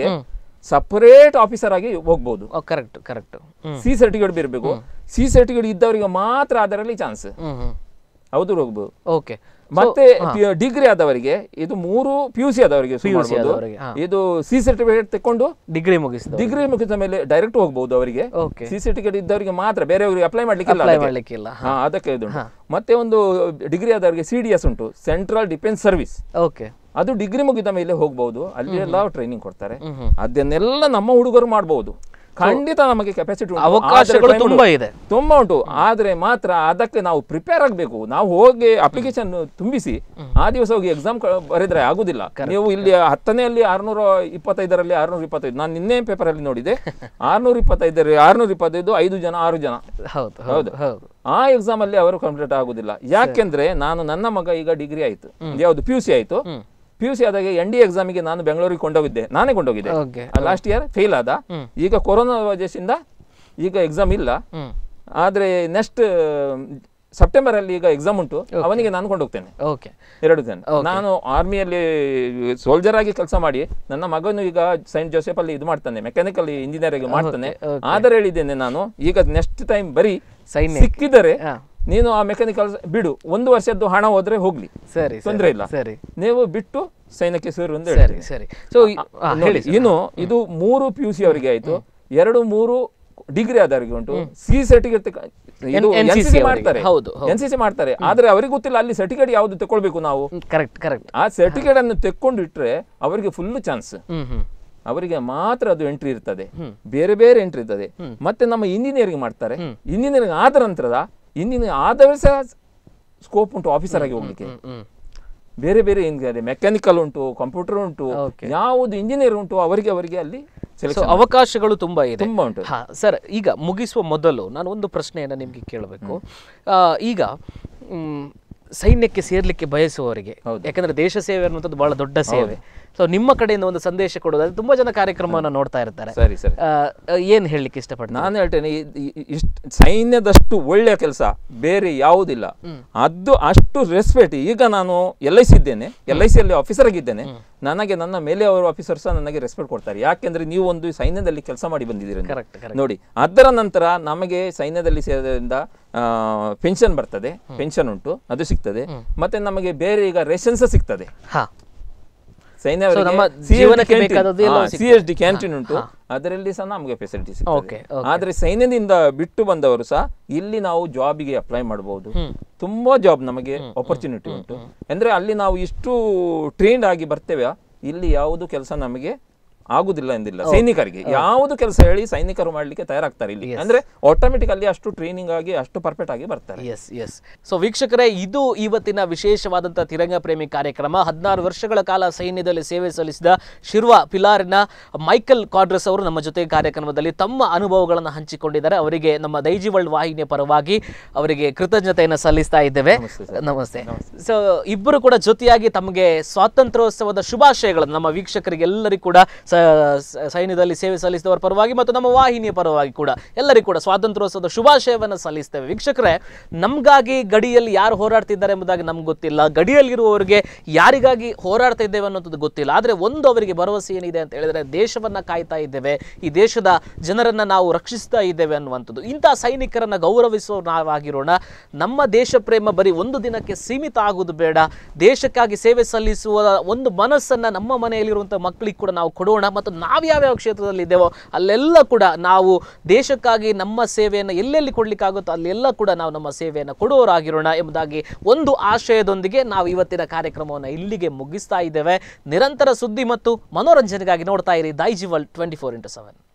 ಸಪರೇಟ್ ಆಫೀಸರ್ ಆಗಿ ಹೋಗ್ಬೋದು correct correct hmm C certificate ಬರಬೇಕು ಸಿ ಸರ್ಟಿಫಿಕೇಟ್ ಇದ್ದವರಿಗೆ ಮಾತ್ರ ಅದರಲ್ಲಿ ಚಾನ್ಸ್ ಹ್ಮ್ ಹ್ಮ್ ಹೌದು ಹೋಗ್ಬೋದು ಓಕೆ ಮತ್ತೆ ಡಿಗ್ರಿ ಆದವರಿಗೆ ಇದು ಮೂರು ಪಿ ಯು ಸಿ ಆದವರಿಗೆ ಶುರು ಮಾಡ್ಬೋದು. ಆದವರಿಗೆ, ಹಾ. ಇದು ಸಿ ಸರ್ಟಿಫಿಕೇಟ್ ತಕೊಂಡು ಡಿಗ್ರಿ ಮುಗಿಸಿದ ಡಿಗ್ರಿ ಮುಗಿದ ಮೇಲೆ ಡೈರೆಕ್ಟ್ ಹೋಗ್ಬಹುದು ಅವರಿಗೆ ಓಕೆ ಸಿ ಸರ್ಟಿಫಿಕೇಟ್ ಇದ್ದವರಿಗೆ ಮಾತ್ರ ಬೇರೆಯವರಿಗೆ ಅಪ್ಲೈ ಮಾಡ್ಲಿಕ್ಕಿಲ್ಲ ಅಪ್ಲೈ ಅದಕ್ಕೆ. ಮಾಡ್ಲಿಕ್ಕಿಲ್ಲ ಹಾ ಅದಕ್ಕೆ ಇದು ಉಂಟು. ಮತ್ತೆ ಒಂದು ಡಿಗ್ರಿ ಆದವರಿಗೆ ಸಿ ಡಿ ಎಸ್ ಉಂಟು ಸೆಂಟ್ರಲ್ ಡಿಫೆನ್ಸ್ ಸರ್ವಿಸ್ ಓಕೆ ಅದು ಡಿಗ್ರಿ ಮುಗಿದ ಮೇಲೆ ಹೋಗ್ಬಹುದು ಅಲ್ಲಿ ಎಲ್ಲ ಟ್ರೈನಿಂಗ್ ಕೊಡ್ತಾರೆ ಹ್ಮ್ ಹ್ಮ್ ಅದನ್ನೆಲ್ಲ ನಮ್ಮ ಹುಡುಗರು ಮಾಡಬಹುದು ಖಂಡಿತ ನಮಗೆ ಕೆಪಾಸಿಟಿ ಅವಕಾಶಗಳು ತುಂಬಾ ಇದೆ ತುಂಬಾ ಉಂಟು ಆದ್ರೆ ಮಾತ್ರ ಅದಕ್ಕೆ ನಾವು ಪ್ರಿಪೇರ್ ಆಗಬೇಕು ನಾವು ಹೋಗಿ ಅಪ್ಲಿಕೇಶನ್ ತುಂಬಿಸಿ ಆ ದಿವಸ ಹೋಗಿ ಎಕ್ಸಾಮ್ ಬರೆದ್ರೆ ಆಗುದಿಲ್ಲ ನೀವು ಇಲ್ಲಿ ಹತ್ತನೆಯಲ್ಲಿ ಆರ್ನೂರ ಇಪ್ಪತ್ತೈದರಲ್ಲಿ ಆರ್ನೂರ ಇಪ್ಪತ್ತೈದು ನಾನು ನಿನ್ನೆ ಪೇಪರ್ ಅಲ್ಲಿ ನೋಡಿದೆ ಆರ್ನೂರ ಇಪ್ಪತ್ತೈದರಲ್ಲಿ ಆರ್ನೂರ ಇಪ್ಪತ್ತೈದು ಐದು ಜನ ಆರು ಜನ ಹೌದು ಹೌದು ಹೌದು ಆ ಎಕ್ಸಾಮ್ ಅಲ್ಲಿ ಅವರು ಕಂಪ್ಲೀಟ್ ಆಗುದಿಲ್ಲ ಯಾಕೆಂದ್ರೆ ನಾನು ನನ್ನ ಮಗ ಈಗ ಡಿಗ್ರಿ ಆಯ್ತು ಯಾವುದು ಪಿ ಯು ಸಿ ಆಯ್ತು ಪಿ ಯು ಸಿ ಆದಾಗ ಎನ್ ಡಿ ಎಕ್ಸಾಮಿಗೆ ನಾನು ಬೆಂಗಳೂರಿಗೆ ಕೊಂಡೋಗಿದ್ದೆ ನಾನೇ ಕೊಂಡೋಗಿದ್ದೆ ಓಕೆ ಲಾಸ್ಟ್ ಇಯರ್ ಫೇಲ್ ಆದ ಈಗ ಕೊರೋನಾ ವಜೆಸಿಂದ ಈಗ ಎಕ್ಸಾಮ್ ಇಲ್ಲ ಹ್ಮ್ ಆದ್ರೆ ನೆಕ್ಸ್ಟ್ ಸೆಪ್ಟೆಂಬರ್ ಅಲ್ಲಿ ಈಗ ಎಕ್ಸಾಮ್ ಉಂಟು ಅವನಿಗೆ ನಾನು ಕೊಂಡೋಗ್ತೇನೆ ಓಕೆ ಎರಡು ಜನ ನಾನು ಆರ್ಮಿಯಲ್ಲಿ ಸೋಲ್ಜರ್ ಆಗಿ ಕೆಲಸ ಮಾಡಿ ನನ್ನ ಮಗನು ಈಗ ಸೈಂಟ್ ಜೋಸೆಫ್ ಅಲ್ಲಿ ಇದು ಮಾಡ್ತಾನೆ ಮೆಕ್ಯಾನಿಕಲ್ ಇಂಜಿನಿಯರಿಂಗ್ ಮಾಡ್ತಾನೆ ಆದ್ರೆ ಹೇಳಿದ್ದೇನೆ ನಾನು ಈಗ ನೆಕ್ಸ್ಟ್ ಟೈಮ್ ಬರೀ ಸೈನ್ಯ ಸಿಕ್ಕಿದರೆ ಹಾ. ನೀನು ಆ ಮೆಕ್ಯಾನಿಕಲ್ ಬಿಡು ಒಂದು ವರ್ಷದ್ದು ಹಣ ಹೋದ್ರೆ ಹೋಗ್ಲಿ ಸರಿ ತೊಂದ್ರೆ ಇಲ್ಲ ಸರಿ ನೀವು ಬಿಟ್ಟು ಸೈನ್ಯಕ್ಕೆ ಸೇರು ಅಂತ ಸರಿ ಹೇಳ್ತೀನಿ ಸರಿ ಸೊ ನೋಡಿ, ಇನ್ನು ಇದು ಮೂರು ಪಿ ಯು ಸಿ ಅವರಿಗೆ ಆಯ್ತು ಎರಡು ಮೂರು ಡಿಗ್ರಿ ಆದವರಿಗೆ ಉಂಟು ಸಿ ಸರ್ಟಿಫಿಕೇಟ್ ಇದು NCC NCC ಅವರಿಗೆ. ಮಾಡ್ತಾರೆ ಹೌದು, ಎನ್ ಸಿ ಸಿ ಮಾಡ್ತಾರೆ ಆದ್ರೆ ಅವರಿಗೆ ಗೊತ್ತಿಲ್ಲ ಅಲ್ಲಿ ಸರ್ಟಿಫಿಕೇಟ್ ಯಾವ್ದು ತಗೊಳ್ಬೇಕು ನಾವು ಕರೆಕ್ಟ್ ಕರೆಕ್ಟ್ ಆ ಸರ್ಟಿಫಿಕೇಟ್ ಅನ್ನು ತೆಕ್ಕೊಂಡು ಇಟ್ರೆ ಅವರಿಗೆ ಫುಲ್ ಚಾನ್ಸ್ ಹ್ಮ್ ಹ್ಮ್ ಅವರಿಗೆ ಮಾತ್ರ ಅದು ಎಂಟ್ರಿ ಇರ್ತದೆ ಬೇರೆ ಬೇರೆ ಎಂಟ್ರಿ ಇರ್ತದೆ ಮತ್ತೆ ನಮ್ಮ ಇಂಜಿನಿಯರಿಂಗ್ ಮಾಡ್ತಾರೆ ಇಂಜಿನಿಯರಿಂಗ್ ಆದ ನಂತರದ ಇಂಜಿನಿಯರಿಂಗ್ ಆದವೇ ಸಹ ಸ್ಕೋಪ್ ಉಂಟು ಆಫೀಸರ್ ಆಗಿ ಹೋಗ್ಲಿಕ್ಕೆ ಹ್ಮ್ ಹ್ಮ್ ಬೇರೆ ಬೇರೆ ಏನಿದೆ ಮೆಕ್ಯಾನಿಕಲ್ ಉಂಟು ಕಂಪ್ಯೂಟರ್ ಉಂಟು Okay. ಯಾವುದು ಇಂಜಿನಿಯರ್ ಉಂಟು ಅವರಿಗೆ ಅವರಿಗೆ ಅಲ್ಲಿ ಸೊ ಸೆಲೆಕ್ಷನ್ ಅವಕಾಶಗಳು ತುಂಬಾ ಇದೆ ತುಂಬಾ ಉಂಟು ಹಾ ಸರ್ ಈಗ ಮುಗಿಸುವ ಮೊದಲು ನಾನು ಒಂದು ಪ್ರಶ್ನೆಯನ್ನು ನಿಮಗೆ ಕೇಳಬೇಕು ಆ, ಈಗ ಮ್, ಸೈನ್ಯಕ್ಕೆ ಸೇರ್ಲಿಕ್ಕೆ ಬಯಸುವವರಿಗೆ ಯಾಕಂದ್ರೆ ದೇಶ ಸೇವೆ ಅನ್ನುವಂಥದ್ದು ಬಹಳ ದೊಡ್ಡ ಸೇವೆ ಸೊ ನಿಮ್ಮ ಕಡೆಯಿಂದ ಒಂದು ಸಂದೇಶ ಕೊಡೋದು ಅದು ತುಂಬಾ ಜನ ಕಾರ್ಯಕ್ರಮವನ್ನು ನೋಡ್ತಾ ಇರ್ತಾರೆ ಸರಿ ಸರಿ ಆ, ಆ, ಏನ್ ಹೇಳಲಿಕ್ಕೆ ಇಷ್ಟಪಡ್ತೀನಿ ನಾನು ಹೇಳ್ತೇನೆ ಇಷ್ಟು ಸೈನ್ಯದಷ್ಟು ಒಳ್ಳೆಯ ಕೆಲಸ ಬೇರೆ ಯಾವುದಿಲ್ಲ ಅದು ಅಷ್ಟು ರೆಸ್ಪೆಕ್ಟ್ ಈಗ ನಾನು ಎಲ್ ಐ ಸಿ ಇದ್ದೇನೆ ಎಲ್ ಐ ಸಿ ಅಲ್ಲಿ ಆಫೀಸರ್ ಆಗಿದ್ದೇನೆ ನನಗೆ ನನ್ನ ಮೇಲೆ ಅವರ ಆಫೀಸರ್ ಸಹ ನನಗೆ ರೆಸ್ಪೆಕ್ಟ್ ಕೊಡ್ತಾರೆ ಯಾಕೆಂದ್ರೆ ನೀವು ಒಂದು ಸೈನ್ಯದಲ್ಲಿ ಕೆಲಸ ಮಾಡಿ ಬಂದಿದ್ದೀರಿ ಅಂತ. ಕರೆಕ್ಟ್ ಕರೆಕ್ಟ್ ನೋಡಿ ಅದರ ನಂತರ ನಮಗೆ ಸೈನ್ಯದಲ್ಲಿ ಸೇರಿದ್ರಿಂದ ಪೆನ್ಷನ್ ಬರ್ತದೆ ಪೆನ್ಷನ್ ಉಂಟು ಅದು ಸಿಗ್ತದೆ ಮತ್ತೆ ನಮಗೆ ಬೇರೆ ಈಗ ರೇಷನ್ಸ್ ಸಿಗ್ತದೆ ಹಾ ಸೈನ್ಯ So, ನಮ್ಮ ಜೀವನಕ್ಕೆ ಬೇಕಾದದ್ದು ಎಲ್ಲ ಸಿ ಎಸ್ ಡಿ ಕ್ಯಾಂಟೀನ್ ಉಂಟು ಅದರಲ್ಲಿ ಸಹ ನಮಗೆ ಫೆಸಿಲಿಟಿ Okay, ಸಿಗ್ತದೆ ಆದ್ರೆ ಸೈನ್ಯದಿಂದ ಬಿಟ್ಟು ಬಂದವರು ಸಹ ಇಲ್ಲಿ ನಾವು ಜಾಬಿಗೆ ಅಪ್ಲೈ ಮಾಡಬಹುದು ತುಂಬಾ ಜಾಬ್ ನಮಗೆ ಆಪರ್ಚುನಿಟಿ ಉಂಟು ಅಂದ್ರೆ ಅಲ್ಲಿ ನಾವು ಇಷ್ಟು ಟ್ರೈನ್ಡ್ ಆಗಿ ಬರ್ತೇವೆ ಇಲ್ಲಿ ಯಾವುದು ಕೆಲಸ ನಮಗೆ ಆಗುದಿಲ್ಲ ಎಂದಿಲ್ಲ ಸೈನಿಕರಿಗೆ ಯಾವುದು ಕೆಲಸ ಹೇಳಿ ಸೈನಿಕರು ಮಾಡ್ಲಿಕ್ಕೆ ತಯಾರಾಗ್ತಾರೆ ಇಲ್ಲಿ ಅಂದ್ರೆ ಆಟೋಮೆಟಿಕ್ ಅಲ್ಲಿ ಅಷ್ಟು ಟ್ರೈನಿಂಗ್ ಆಗಿ ಅಷ್ಟು ಪರ್ಫೆಕ್ಟ್ ಆಗಿ ಬರ್ತಾರೆ ಎಸ್ ಎಸ್ ಸೊ ವೀಕ್ಷಕರೇ ಇದು ಇವತ್ತಿನ ವಿಶೇಷವಾದಂಥ ತಿರಂಗ ಪ್ರೇಮಿ ಕಾರ್ಯಕ್ರಮ ಹದಿನಾರು ವರ್ಷಗಳ ಕಾಲ ಸೈನ್ಯದಲ್ಲಿ ಸೇವೆ ಸಲ್ಲಿಸಿದ ಶಿರ್ವ ಪಿಲಾರಿನ ಮೈಕಲ್ ಕಾಡ್ರಸ್ ಅವರು ನಮ್ಮ ಜೊತೆ ಕಾರ್ಯಕ್ರಮದಲ್ಲಿ ತಮ್ಮ ಅನುಭವಗಳನ್ನು ಹಂಚಿಕೊಂಡಿದ್ದಾರೆ ಅವರಿಗೆ ನಮ್ಮ ದೈಜಿ ವರ್ಲ್ಡ್ ವಾಹಿನಿಯ ಪರವಾಗಿ ಅವರಿಗೆ ಕೃತಜ್ಞತೆಯನ್ನು ಸಲ್ಲಿಸ್ತಾ ಇದ್ದೇವೆ ನಮಸ್ತೆ ಸೊ ಇಬ್ಬರು ಕೂಡ ಜೊತೆಯಾಗಿ ತಮಗೆ ಸ್ವಾತಂತ್ರ್ಯೋತ್ಸವದ ಶುಭಾಶಯಗಳನ್ನು ನಮ್ಮ ವೀಕ್ಷಕರಿಗೆಲ್ಲರಿಗೂ ಕೂಡ ಸ- ಸ- ಸೈನ್ಯದಲ್ಲಿ ಸೇವೆ ಸಲ್ಲಿಸಿದವರ ಪರವಾಗಿ ಮತ್ತು ನಮ್ಮ ವಾಹಿನಿಯ ಪರವಾಗಿ ಕೂಡ ಎಲ್ಲರಿಗೂ ಕೂಡ ಸ್ವಾತಂತ್ರ್ಯೋತ್ಸವದ ಶುಭಾಶಯವನ್ನು ಸಲ್ಲಿಸ್ತೇವೆ ವೀಕ್ಷಕರೇ ನಮಗಾಗಿ ಗಡಿಯಲ್ಲಿ ಯಾರು ಹೋರಾಡ್ತಿದ್ದಾರೆ ಎಂಬುದಾಗಿ ನಮ್ಗೆ ಗೊತ್ತಿಲ್ಲ ಗಡಿಯಲ್ಲಿರುವವರಿಗೆ ಯಾರಿಗಾಗಿ ಹೋರಾಡ್ತಾ ಇದ್ದೇವೆ ಅನ್ನೋದು ಗೊತ್ತಿಲ್ಲ ಆದರೆ ಒಂದು ಅವರಿಗೆ ಭರವಸೆ ಏನಿದೆ ಅಂತ ಹೇಳಿದ್ರೆ ದೇಶವನ್ನ ಕಾಯ್ತಾ ಇದ್ದೇವೆ ಈ ದೇಶದ ಜನರನ್ನ ನಾವು ರಕ್ಷಿಸ್ತಾ ಇದ್ದೇವೆ ಅನ್ನುವಂಥದ್ದು ಇಂಥ ಸೈನಿಕರನ್ನ ಗೌರವಿಸುವ ನಾವಾಗಿರೋಣ ನಮ್ಮ ದೇಶ ಪ್ರೇಮ ಬರೀ ಒಂದು ದಿನಕ್ಕೆ ಸೀಮಿತ ಆಗುವುದು ಬೇಡ ದೇಶಕ್ಕಾಗಿ ಸೇವೆ ಸಲ್ಲಿಸುವ ಒಂದು ಮನಸ್ಸನ್ನ ನಮ್ಮ ಮನೆಯಲ್ಲಿರುವಂಥ ಮಕ್ಕಳಿಗೆ ಕೂಡ ನಾವು ಕೊಡೋಣ ಮತ್ತು ನಾವು ಯಾವ್ಯಾವ ಕ್ಷೇತ್ರದಲ್ಲಿ ಇದ್ದೇವೋ ಅಲ್ಲೆಲ್ಲ ಕೂಡ ನಾವು ದೇಶಕ್ಕಾಗಿ ನಮ್ಮ ಸೇವೆಯನ್ನು ಎಲ್ಲೆಲ್ಲಿ ಕೊಡ್ಲಿಕ್ಕಾಗುತ್ತೋ ಅಲ್ಲೆಲ್ಲ ಕೂಡ ನಾವು ನಮ್ಮ ಸೇವೆಯನ್ನು ಕೊಡುವವರಾಗಿರೋಣ ಎಂಬುದಾಗಿ ಒಂದು ಆಶಯದೊಂದಿಗೆ ನಾವು ಇವತ್ತಿನ ಕಾರ್ಯಕ್ರಮವನ್ನು ಇಲ್ಲಿಗೆ ಮುಗಿಸ್ತಾ ಇದ್ದೇವೆ ನಿರಂತರ ಸುದ್ದಿ ಮತ್ತು ಮನೋರಂಜನೆಗಾಗಿ ನೋಡ್ತಾ ಇರಿ ದೈಜಿವಲ್ ಟ್ವೆಂಟಿ ಫೋರ್ ಇಂಟು ಸೆವೆನ್